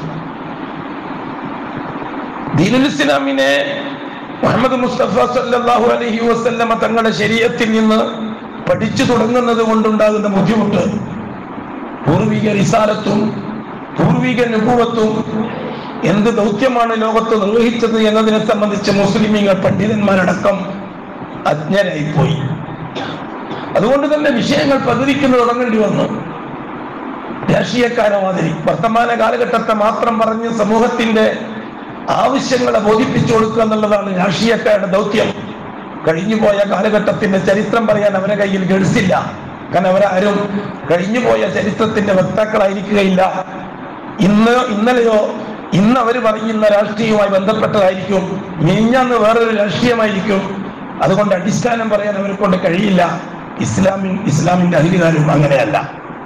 ദീനുൽ ഇസ്ലാമിനെ മുഹമ്മദ് മുസ്തഫ സല്ലല്ലാഹു അലൈഹി വസല്ലമ തങ്ങളുടെ ശരീരത്തിൽ നിന്ന് പഠിച്ചു തുടങ്ങുന്നത് കൊണ്ടുണ്ടാകുന്ന ബുദ്ധിമുട്ട് പൂർവിക റിസാലത്തും പൂർവിക നുപൂവത്തും എന്ത് ദൗത്യമാണ് ലോകത്ത് നിർവഹിച്ചത് എന്നതിനെ സംബന്ധിച്ച് മുസ്ലിമീങ്ങൾ പണ്ഡിതന്മാരടക്കം അജ്ഞരായിപ്പോയി അതുകൊണ്ട് തന്നെ വിഷയങ്ങൾ പകുതിക്കുന്ന തുടങ്ങേണ്ടി വന്നു രാഷ്ട്രീയക്കാരെ മാതിരി വർത്തമാന കാലഘട്ടത്തെ മാത്രം പറഞ്ഞ് സമൂഹത്തിന്റെ ആവശ്യങ്ങളെ ബോധിപ്പിച്ചു കൊടുക്കുക എന്നുള്ളതാണ് രാഷ്ട്രീയക്കാരുടെ ദൗത്യം കഴിഞ്ഞുപോയ കാലഘട്ടത്തിന്റെ ചരിത്രം പറയാൻ അവരെ കയ്യിൽ ഗഡ്സില്ല കാരണം അവരാരും കഴിഞ്ഞുപോയ ചരിത്രത്തിന്റെ വക്താക്കളായിരിക്കുകയില്ല ഇന്ന് ഇന്നലെയോ ഇന്ന് അവർ പറയുന്ന രാഷ്ട്രീയവുമായി ബന്ധപ്പെട്ടതായിരിക്കും മിനിഞ്ഞാന്ന് വേറൊരു രാഷ്ട്രീയമായിരിക്കും അതുകൊണ്ട് അടിസ്ഥാനം പറയാൻ അവരെ കൊണ്ട് കഴിയില്ല ഇസ്ലാമിൻ ഇസ്ലാമിന്റെ അഹിലുകാരും അങ്ങനെയല്ല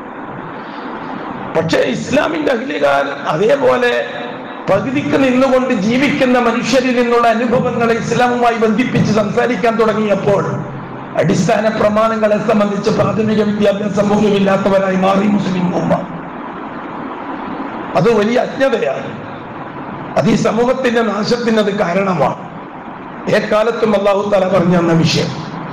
പക്ഷേ ഇസ്ലാമിന്റെ അഹിലുകാർ അതേപോലെ പകുതിക്ക് നിന്നുകൊണ്ട് ജീവിക്കുന്ന മനുഷ്യരിൽ നിന്നുള്ള അനുഭവങ്ങളെ ഇസ്ലാമുമായി ബന്ധിപ്പിച്ച് സംസാരിക്കാൻ തുടങ്ങിയപ്പോൾ അടിസ്ഥാന പ്രമാണങ്ങളെ സംബന്ധിച്ച് പ്രാഥമിക വിദ്യാഭ്യാസം പോലും ഇല്ലാത്തവരായി മാറി മുസ്ലിം ഉമ്മ അത് വലിയ അജ്ഞതയാണ് അത് ഈ സമൂഹത്തിന്റെ നാശത്തിന് അത് കാരണമാണ് ഏക്കാലത്തും അള്ളാഹു തല പറഞ്ഞു തന്ന വിഷയം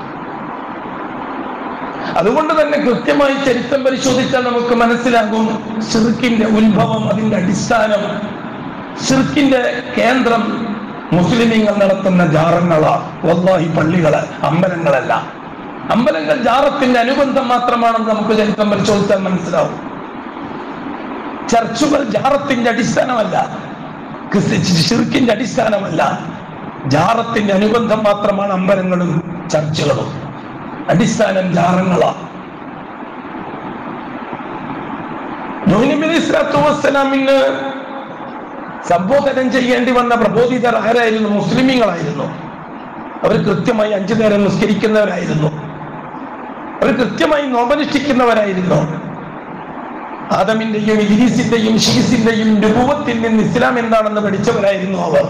അതുകൊണ്ട് തന്നെ കൃത്യമായി ചരിത്രം പരിശോധിച്ചാൽ നമുക്ക് മനസ്സിലാകും ഷിർക്കിന്റെ ഉത്ഭവം അതിന്റെ അടിസ്ഥാനം ഷിർക്കിന്റെ കേന്ദ്രം മുസ്ലിമീങ്ങൾ നടത്തുന്ന ജാറങ്ങളാ വല്ലാഹി പള്ളികള് അമ്പലങ്ങളല്ല അമ്പലങ്ങൾ ജാറത്തിന്റെ അനുബന്ധം മാത്രമാണെന്ന് നമുക്ക് ചരിത്രം പരിശോധിച്ചാൽ മനസ്സിലാവും ചർച്ചുകൾ ജാറത്തിന്റെ അടിസ്ഥാനമല്ല ഷിർക്കിന്റെ അടിസ്ഥാനമല്ല ജാറത്തിന്റെ അനുബന്ധം മാത്രമാണ് അമ്പലങ്ങളും ചർച്ചുകളും അടിസ്ഥാനം ജാറങ്ങളാണ് വസ്സലാമിന് സംബോധനം ചെയ്യേണ്ടി വന്ന പ്രബോധിതർ ആരായിരുന്നു മുസ്ലിമീങ്ങളായിരുന്നു അവർ കൃത്യമായി അഞ്ചു നേരം നിസ്കരിക്കുന്നവരായിരുന്നു അവർ കൃത്യമായി നോപനുഷ്ഠിക്കുന്നവരായിരുന്നു ആദമിന്റെയും ഇദ്രീസിന്റെയും ഷീസിന്റെയും രൂപത്തിൽ നിന്ന് ഇസ്ലാം എന്താണെന്ന് പഠിച്ചവരായിരുന്നു അവർ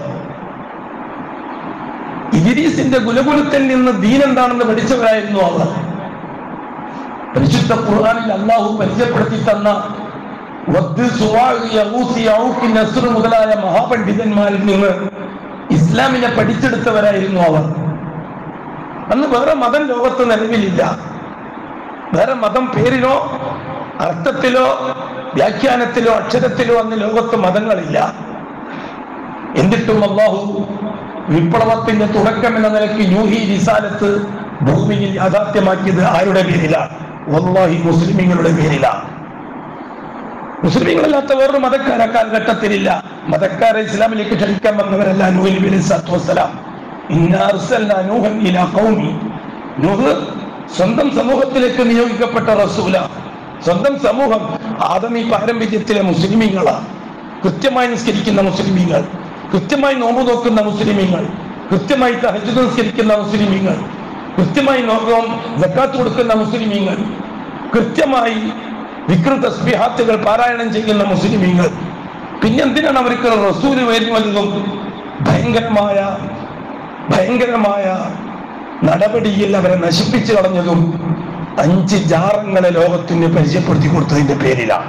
ഇദ്രീസിന്റെ ഗുലകുലത്തിൽ നിന്ന് ദീൻ എന്താണെന്ന് പഠിച്ചവരായിരുന്നു അവർ പരിശുദ്ധ ഖുർആനിൽ അള്ളാഹു പരിചയപ്പെടുത്തി തന്ന വദ്, സുവാഅ്, യഗൂസ്, യഊഖ്, നസ്ർ മുതലായ മഹാപണ്ഡിതന്മാരിൽ നിന്ന് ഇസ്ലാമിനെ പഠിച്ചെടുത്തവരായിരുന്നു അവർ അന്ന് വേറെ മതം ലോകത്ത് നിലവിലില്ല വേറെ മതം പേരിലോ അർത്ഥത്തിലോ വ്യാഖ്യാനത്തിലോ അക്ഷരത്തിലോ അന്ന് ലോകത്ത് മതങ്ങളില്ല എന്നിട്ടും അള്ളാഹു വിപ്ലവത്തിന്റെ തുടക്കം എന്ന നിലയ്ക്ക് യൂഹി റിസാലത്ത് ഭൂമിയിൽ യാഥാർത്ഥ്യമാക്കിയത് ആരുടെ പേരിലാണ് വല്ലാഹി മുസ്ലിമീങ്ങളുടെ പേരിലാണ് മുസ്ലിമീങ്ങളല്ലാത്ത വേറൊരു മതക്കാർ ആ കാലഘട്ടത്തിലില്ല മതക്കാരെ ഇസ്ലാമിലേക്ക് ക്ഷണിക്കാൻ വന്നവരല്ല നൂഹ് നബി അലൈഹി സ്വലാത്തു വസ്സലാം ഇന്നാ അർസൽനാ നൂഹൻ ഇലാ ഖൗമി നൂഹ് സ്വന്തം സമൂഹത്തിലേക്ക് നിയോഗിക്കപ്പെട്ട റസൂല സ്വന്തം സമൂഹം ആദമി പാരമ്പര്യത്തിലെ മുസ്ലിമീങ്ങളാ കൃത്യമായി നിസ്കരിക്കുന്ന മുസ്ലിമീങ്ങൾ കൃത്യമായി നോമ്പ് നോക്കുന്ന മുസ്ലിമീങ്ങൾ കൃത്യമായി തഹജ്ജുദ് നിസ്കരിക്കുന്ന മുസ്ലിമീങ്ങൾ കൃത്യമായി നോക്കാം ജക്കാത്ത് കൊടുക്കുന്ന മുസ്ലിമീങ്ങൾ കൃത്യമായി വിക്ര തസ്ബിഹാത്തുകൾ പാരായണം ചെയ്യുന്ന മുസ്ലിമീങ്ങൾ പിന്നെന്തിനാണ് അവർക്ക് റസൂല് വരുന്നതും ഭയങ്കരമായ ഭയങ്കരമായ നടപടിയിൽ അവരെ നശിപ്പിച്ചു കളഞ്ഞതും അഞ്ച് ജാറങ്ങളെ ലോകത്തിന് പരിചയപ്പെടുത്തി കൊടുത്തതിന്റെ പേരിലാണ്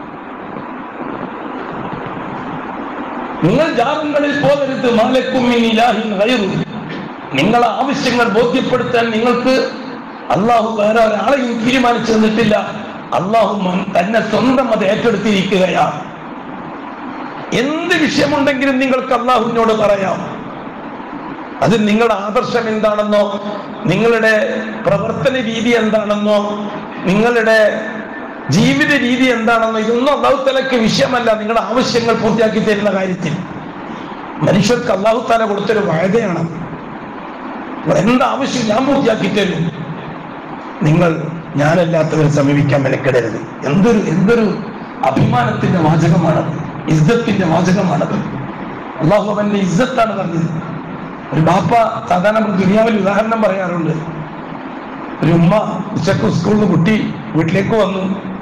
നിങ്ങൾ ജാറങ്ങളിൽ പോകരുത് മാലക്കും മിൻ ഇലാഹിൻ ഗൈറു. നിങ്ങളെ ആവശ്യങ്ങൾ ബോധ്യപ്പെടുത്താൻ നിങ്ങൾക്ക് അള്ളാഹു വേറെ ഒരാളെയും തീരുമാനിച്ചു തന്നിട്ടില്ല അള്ളാഹു മൻ- തന്നെ സ്വന്തം അത് ഏറ്റെടുത്തിരിക്കുകയാണ് എന്ത് വിഷയമുണ്ടെങ്കിലും നിങ്ങൾക്ക് അള്ളാഹുവിനോട് പറയാം അത് നിങ്ങളുടെ ആദർശം എന്താണെന്നോ നിങ്ങളുടെ പ്രവർത്തന രീതി എന്താണെന്നോ നിങ്ങളുടെ ജീവിത രീതി എന്താണെന്നോ ഇതൊന്നും അള്ളാഹുത്തലക്ക് വിഷയമല്ല നിങ്ങളുടെ ആവശ്യങ്ങൾ പൂർത്തിയാക്കി തരുന്ന കാര്യത്തിൽ മനുഷ്യർക്ക് അള്ളാഹുത്താല കൊടുത്തൊരു വായതയാണ് എന്ത് ആവശ്യം ഞാൻ പൂർത്തിയാക്കി തരും നിങ്ങൾ ഞാനല്ലാത്തവരെ സമീപിക്കാൻ മെനക്കെടരുത് എന്തൊരു എന്തൊരു അഭിമാനത്തിന്റെ വാചകമാണത് ഇസ്സത്തിന്റെ വാചകമാണത് അള്ളാഹു അവന്റെ ഇസ്സത്താണ് പറഞ്ഞത് ഒരു ബാപ്പ സാധാരണ നമ്മൾ ദുനിയാവിൽ ഉദാഹരണം പറയാറുണ്ട് ഒരു ഉമ്മ ഉച്ചക്ക് സ്കൂളിൽ നിന്ന് കുട്ടി വീട്ടിലേക്ക് വന്നു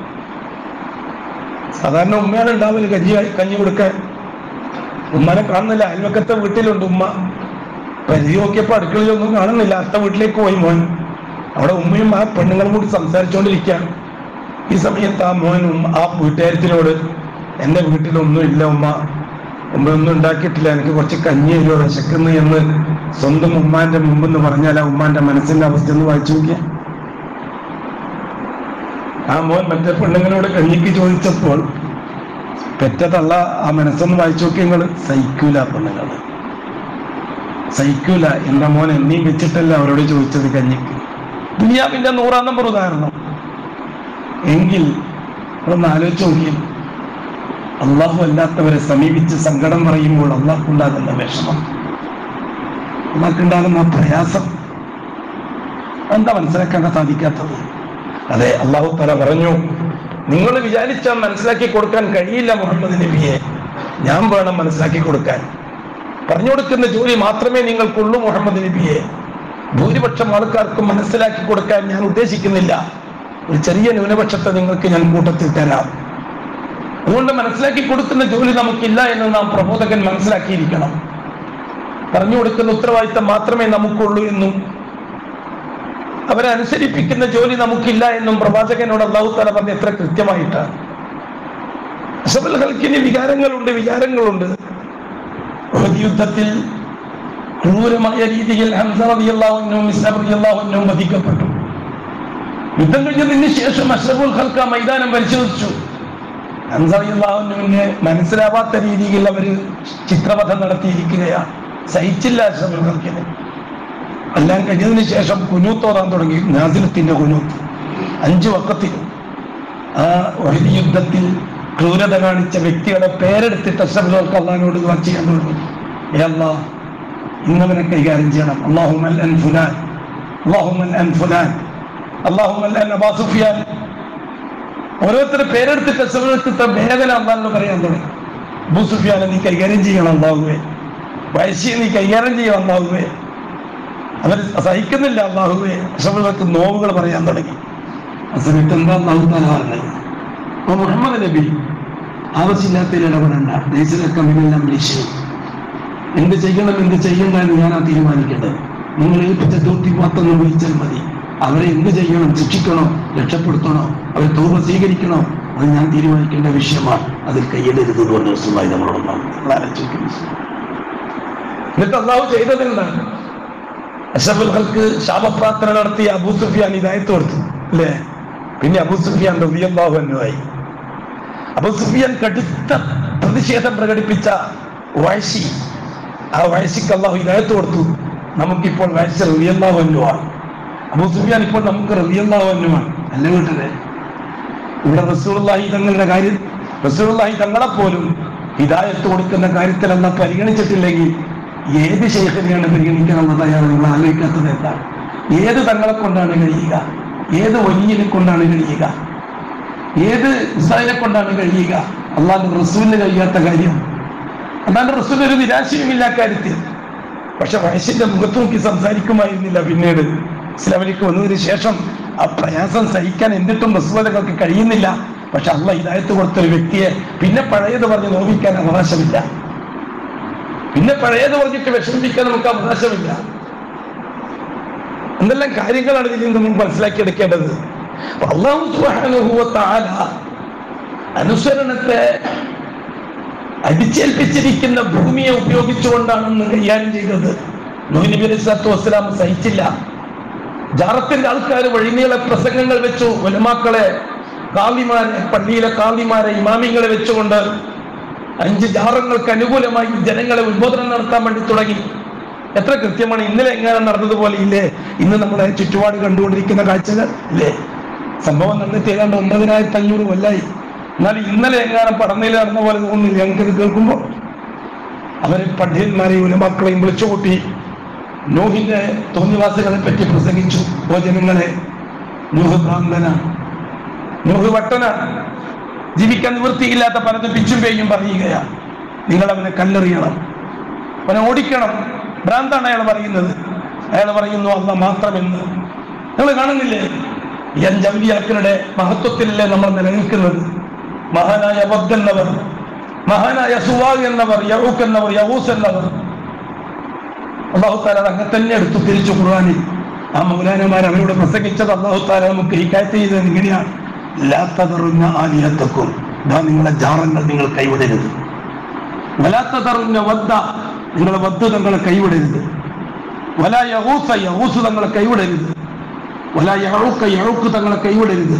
സാധാരണ ഉമ്മയാണ് ഉണ്ടാവില്ല കഞ്ഞി കഞ്ഞി കൊടുക്കാൻ ഉമ്മനെ കാണുന്നില്ല അയൽവക്കത്തെ വീട്ടിലുണ്ട് ഉമ്മ പരിധി നോക്കിയപ്പോ അടുക്കളയിലൊന്നും കാണുന്നില്ല അടുത്ത വീട്ടിലേക്ക് പോയി മോൻ അവിടെ ഉമ്മയും ആ പെണ്ണുങ്ങളും കൂടി സംസാരിച്ചുകൊണ്ടിരിക്കുകയാണ് ഈ സമയത്ത് ആ മോൻ ഉമ്മ- ആ വീട്ടുകാരത്തിനോട് എന്റെ വീട്ടിലൊന്നും ഇല്ല ഉമ്മ ഉമ്മ ഒന്നും ഉണ്ടാക്കിയിട്ടില്ല എനിക്ക് കുറച്ച് കഞ്ഞി തരുമോ വിശക്കുന്നു എന്ന് സ്വന്തം ഉമ്മാന്റെ മുമ്പെന്ന് പറഞ്ഞാൽ ആ ഉമ്മാന്റെ മനസ്സിന്റെ അവസ്ഥ ഒന്ന് വായിച്ചു നോക്കിയ ആ മോൻ മറ്റേ പെണ്ണുങ്ങളോട് കഞ്ഞിക്ക് ചോദിച്ചപ്പോൾ പെറ്റ തള്ള ആ മനസ്സൊന്ന് വായിച്ചു നോക്കി നിങ്ങൾ സഹിക്കൂല പെണ്ണുങ്ങള് സഹിക്കൂല എന്റെ മോൻ എന്നെയും വെച്ചിട്ടല്ല അവരോട് ചോദിച്ചത് കഞ്ഞിക്ക് ദുനിയാവിന്റെ നൂറാം നമ്പർ ഉദാഹരണം എങ്കിൽ ഒന്ന് ആലോചിച്ച് നോക്കി അള്ളാഹു അല്ലാത്തവരെ സമീപിച്ച് സങ്കടം പറയുമ്പോൾ അള്ളാഹ്ക്കുണ്ടാകുന്ന വിഷമം അള്ളാഹ്ക്കുണ്ടാകുന്ന പ്രയാസം എന്താ മനസ്സിലാക്കാൻ സാധിക്കാത്തത് അതെ അള്ളാഹു തല പറഞ്ഞു നിങ്ങൾ വിചാരിച്ചാൽ മനസ്സിലാക്കി കൊടുക്കാൻ കഴിയില്ല മുഹമ്മദ് നബിയെ ഞാൻ വേണം മനസ്സിലാക്കി കൊടുക്കാൻ പറഞ്ഞു കൊടുക്കുന്ന ജോലി മാത്രമേ നിങ്ങൾക്കുള്ളൂ മുഹമ്മദ് നബിയെ ഭൂരിപക്ഷം ആൾക്കാർക്കും മനസ്സിലാക്കി കൊടുക്കാൻ ഞാൻ ഉദ്ദേശിക്കുന്നില്ല ഒരു ചെറിയ ന്യൂനപക്ഷത്തെ നിങ്ങൾക്ക് ഞാൻ കൂട്ടത്തിൽ തരാം അതുകൊണ്ട് മനസ്സിലാക്കി കൊടുക്കുന്ന ജോലി നമുക്കില്ല എന്ന് നാം പ്രബോധകൻ മനസ്സിലാക്കിയിരിക്കണം പറഞ്ഞു കൊടുക്കുന്ന ഉത്തരവാദിത്തം മാത്രമേ നമുക്കുള്ളൂ എന്നും അവരെ അനുസരിപ്പിക്കുന്ന ജോലി നമുക്കില്ല എന്നും പ്രവാചകനോട് അള്ളാഹു താല പറഞ്ഞ എത്ര കൃത്യമായിട്ടാണ് അസബൽഹൽക്കിന് വികാരങ്ങളുണ്ട് വിചാരങ്ങളുണ്ട് ഉഹദ് യുദ്ധത്തിൽ ക്രൂരമായ രീതിയിൽ ഹംസ റളിയല്ലാഹുവിനും ഇസ്ലാം റളിയല്ലാഹുവിനും വധിക്കപ്പെട്ടു യുദ്ധം കഴിഞ്ഞതിന് ശേഷം അഷ്റഫുൽ ഖൽക്ക മൈതാനം പരിശോധിച്ചു ഹംസ റളിയല്ലാഹുവിന് മനസ്സിലാവാത്ത രീതിയിൽ അവര് ചിത്രവധം നടത്തിയിരിക്കുകയാണ് സഹിച്ചില്ല അഷ്റഫുൽ ഖൽക്കിന് എല്ലാം കഴിഞ്ഞതിന് ശേഷം കുനൂത്തോറാൻ തുടങ്ങി നാസിലത്തിന്റെ കുനൂത്ത് അഞ്ചു വക്കത്തിൽ ആ ഒരു യുദ്ധത്തിൽ ക്രൂരത കാണിച്ച വ്യക്തികളെ പേരെടുത്തിട്ട് അഷ്റഫുൽ അള്ളഹാനോട് ദുആ ചെയ്യാൻ തുടങ്ങി ഏ അല്ലാ ഇന്നവനെ കൈകാര്യം ചെയ്യണം അള്ളാഹുമൽ അൻ ഫുലാൻ അള്ളാഹുമൽ അൻ ഫുലാൻ അള്ളാഹുമൽ അൻ അബാ സുഫിയാൻ ഓരോരുത്തരുടെ പേരെടുത്തിട്ട് അഷ്റഫുൽ വേദന അള്ളാഹിനോട് പറയാൻ തുടങ്ങി അബൂ സുഫിയാനെ നീ കൈകാര്യം ചെയ്യണം അള്ളാഹുവേ വയസ്സിയെ നീ കൈകാര്യം ചെയ്യണം അള്ളാഹുവേ അവർ സഹിക്കുന്നില്ല അള്ളാഹുവെ അഷബുകൾക്ക് നോവുകൾ പറയാൻ തുടങ്ങി ആ സമയത്ത് എന്താ അള്ളാഹു താല പറഞ്ഞത് അപ്പൊ മുഹമ്മദ് നബി ആവശ്യമില്ലാത്തതിൽ ഇടപെടണ്ട ദേശിലൊക്കെ മിനെല്ലാം വിളിച്ചു എന്ത് ചെയ്യണം എന്ത് ചെയ്യണ്ട എന്ന് ഞാനാ തീരുമാനിക്കേണ്ടത് നിങ്ങൾ ഏൽപ്പിച്ച ഡ്യൂട്ടി മാത്രം വിളിച്ചാൽ മതി അവരെ എന്ത് ചെയ്യണം ശിക്ഷിക്കണോ രക്ഷപ്പെടുത്തണോ അവരെ തൂർവ സ്വീകരിക്കണോ അത് ഞാൻ തീരുമാനിക്കേണ്ട വിഷയമാണ് അതിൽ കയ്യിടരുത് എന്ന് പറഞ്ഞ ദിവസമായി നമ്മളോടൊന്നാണ് നിങ്ങൾ ആലോചിക്കുന്നു എന്നിട്ട് അള്ളാഹു ചെയ്തത് എന്താണ് അഷഫുൽ ഹൽക്ക് ശാപപ്രാർത്ഥന നടത്തി അബൂ സുഫിയാൻ ഇതായത്ത് കൊടുത്തു അല്ലേ പിന്നെ അബൂ സുഫിയാൻ റബിയല്ലാഹു എന്നുമായി അബൂ സുഫിയാൻ കടുത്ത പ്രതിഷേധം പ്രകടിപ്പിച്ച വയസ്സി ആ വയസ്സിക്ക് അള്ളാഹു ഇതായത്ത് കൊടുത്തു നമുക്കിപ്പോൾ വയസ്സ് റബിയല്ലാഹു എന്നുമാണ് അബൂ സുഫിയാൻ ഇപ്പോൾ നമുക്ക് റബിയല്ലാഹു എന്നുമാണ് അല്ല വീട്ടരെ ഇവിടെ റസൂലുള്ളാഹി തങ്ങളുടെ കാര്യം റസൂലുള്ളാഹി തങ്ങളെ പോലും ഹിദായത്ത് കൊടുക്കുന്ന കാര്യത്തിൽ അല്ല പരിഗണിച്ചിട്ടില്ലെങ്കിൽ ഏത് ശേഖരയാണ് പരിഗണിക്കാനുള്ളത് അയാൾ നിങ്ങൾ ആലോചിക്കാത്തത് എന്താണ് ഏത് തങ്ങളെ കൊണ്ടാണ് കഴിയുക ഏത് വലിയനെ കൊണ്ടാണ് കഴിയുക ഏത് ഉസ്താദിനെ കൊണ്ടാണ് കഴിയുക അള്ളാന്റെ റസൂലിന് കഴിയാത്ത കാര്യം അള്ളാന്റെ റസൂലിന് ഒരു നിരാശയുമില്ല കാര്യത്തിൽ പക്ഷെ വയസ്സിന്റെ മുഖത്ത് നോക്കി സംസാരിക്കുമായിരുന്നില്ല പിന്നീട് ഇസ്ലാമിലേക്ക് വന്നതിന് ശേഷം ആ പ്രയാസം സഹിക്കാൻ എന്നിട്ടും റസൂലകൾക്ക് കഴിയുന്നില്ല പക്ഷെ അള്ള ഇതായത്ത് കൊടുത്ത ഒരു വ്യക്തിയെ പിന്നെ പഴയത് പറഞ്ഞ് നോവിക്കാൻ അവകാശമില്ല പിന്നെ പഴയത് പറഞ്ഞിട്ട് വിഷമിപ്പിക്കാൻ നമുക്ക് അവകാശമില്ല എന്തെല്ലാം കാര്യങ്ങളാണ് ഇതിൽ നിന്ന് നമുക്ക് മനസ്സിലാക്കിയെടുക്കേണ്ടത് അപ്പൊ അള്ളാഹു സുബ്ഹാനഹു വ തആല അനുസരണത്തെ അടിച്ചേൽപ്പിച്ചിരിക്കുന്ന ഭൂമിയെ ഉപയോഗിച്ചുകൊണ്ടാണെന്ന് കൈകാര്യം ചെയ്തത് നൂഹ് നബി അലൈഹി സ്വലാത്തു വസ്സലാം സഹിച്ചില്ല ജാറത്തിന്റെ ആൾക്കാർ വഴിനീളെ പ്രസംഗങ്ങൾ വെച്ചു ഒലമാക്കളെ കാളിമാരെ പള്ളിയിലെ കാളിമാരെ ഇമാമിങ്ങളെ വെച്ചുകൊണ്ട് അഞ്ച് ജാറങ്ങൾക്ക് അനുകൂലമായി ജനങ്ങളെ ഉത്ബോധനം നടത്താൻ വേണ്ടി തുടങ്ങി എത്ര കൃത്യമാണ് ഇന്നലെ എങ്ങനെ നടന്നതുപോലെ ഇല്ലേ ഇന്ന് നമ്മളെ ചുറ്റുപാട് കണ്ടുകൊണ്ടിരിക്കുന്ന കാഴ്ചകൾ ഇല്ലേ സംഭവം നടന്നിട്ട് ഏതാണ്ട് ഒമ്പതിനായിരത്തി അഞ്ഞൂറ് കൊല്ലായി എന്നാൽ ഇന്നലെ എങ്ങാനും പടന്നയിൽ നടന്ന പോലെ തോന്നുന്നില്ല ഞങ്ങൾക്ക് ഇത് കേൾക്കുമ്പോൾ അവരെ പണ്ഡിതന്മാരെയും ഉലമാക്കളെയും വിളിച്ചുകൂട്ടി നോഹിന്റെ തോന്നിവാസികളെ പറ്റി പ്രസംഗിച്ചു ഓ ജനങ്ങളെ നോഹ് ഭ്രാന്തന നോഹ് വട്ടന ജീവിക്കാൻ നിവൃത്തിയില്ലാത്ത പലതും പിച്ചും പേയും പറയുകയാ നിങ്ങൾ അവനെ കല്ലെറിയണം അവനെ ഓടിക്കണം ഭ്രാന്താണ് അയാൾ പറയുന്നത് അയാൾ പറയുന്നു അല്ല മാത്രമെന്ന് നിങ്ങൾ കാണുന്നില്ലേ ഈ അഞ്ചമ്പിയാക്കളുടെ മഹത്വത്തിലല്ലേ നമ്മൾ നിലനിൽക്കുന്നത് മഹാനായ വദ് എന്നവർ മഹാനായ സുവാഗ് എന്നവർ യഹൂക്ക് എന്നവർ യഹൂസ് എന്നവർ അള്ളാഹു താല അത് അങ്ങനെ തന്നെ എടുത്തു തിരിച്ചു ഖുർആാനിൽ ആ മൗലാനമാർ അവരോട് പ്രസംഗിച്ചത് അള്ളാഹു താല നമുക്ക് ഹിക്കായത്ത് ചെയ്തത് ഇങ്ങനെയാണ് ലാത്തതറുന്ന ആലിഹത്തക്കും ഇതാ നിങ്ങളെ ജാറങ്ങൾ നിങ്ങൾ കൈവിടരുത് വലാത്തതറുന്ന വദ്ദ നിങ്ങളെ വദ്ദ് തങ്ങളെ കൈവിടരുത് വല യഹൂസ യഹൂസ് തങ്ങളെ കൈവിടരുത് വല യഹൂക്ക യഹൂക്ക് തങ്ങളെ കൈവിടരുത്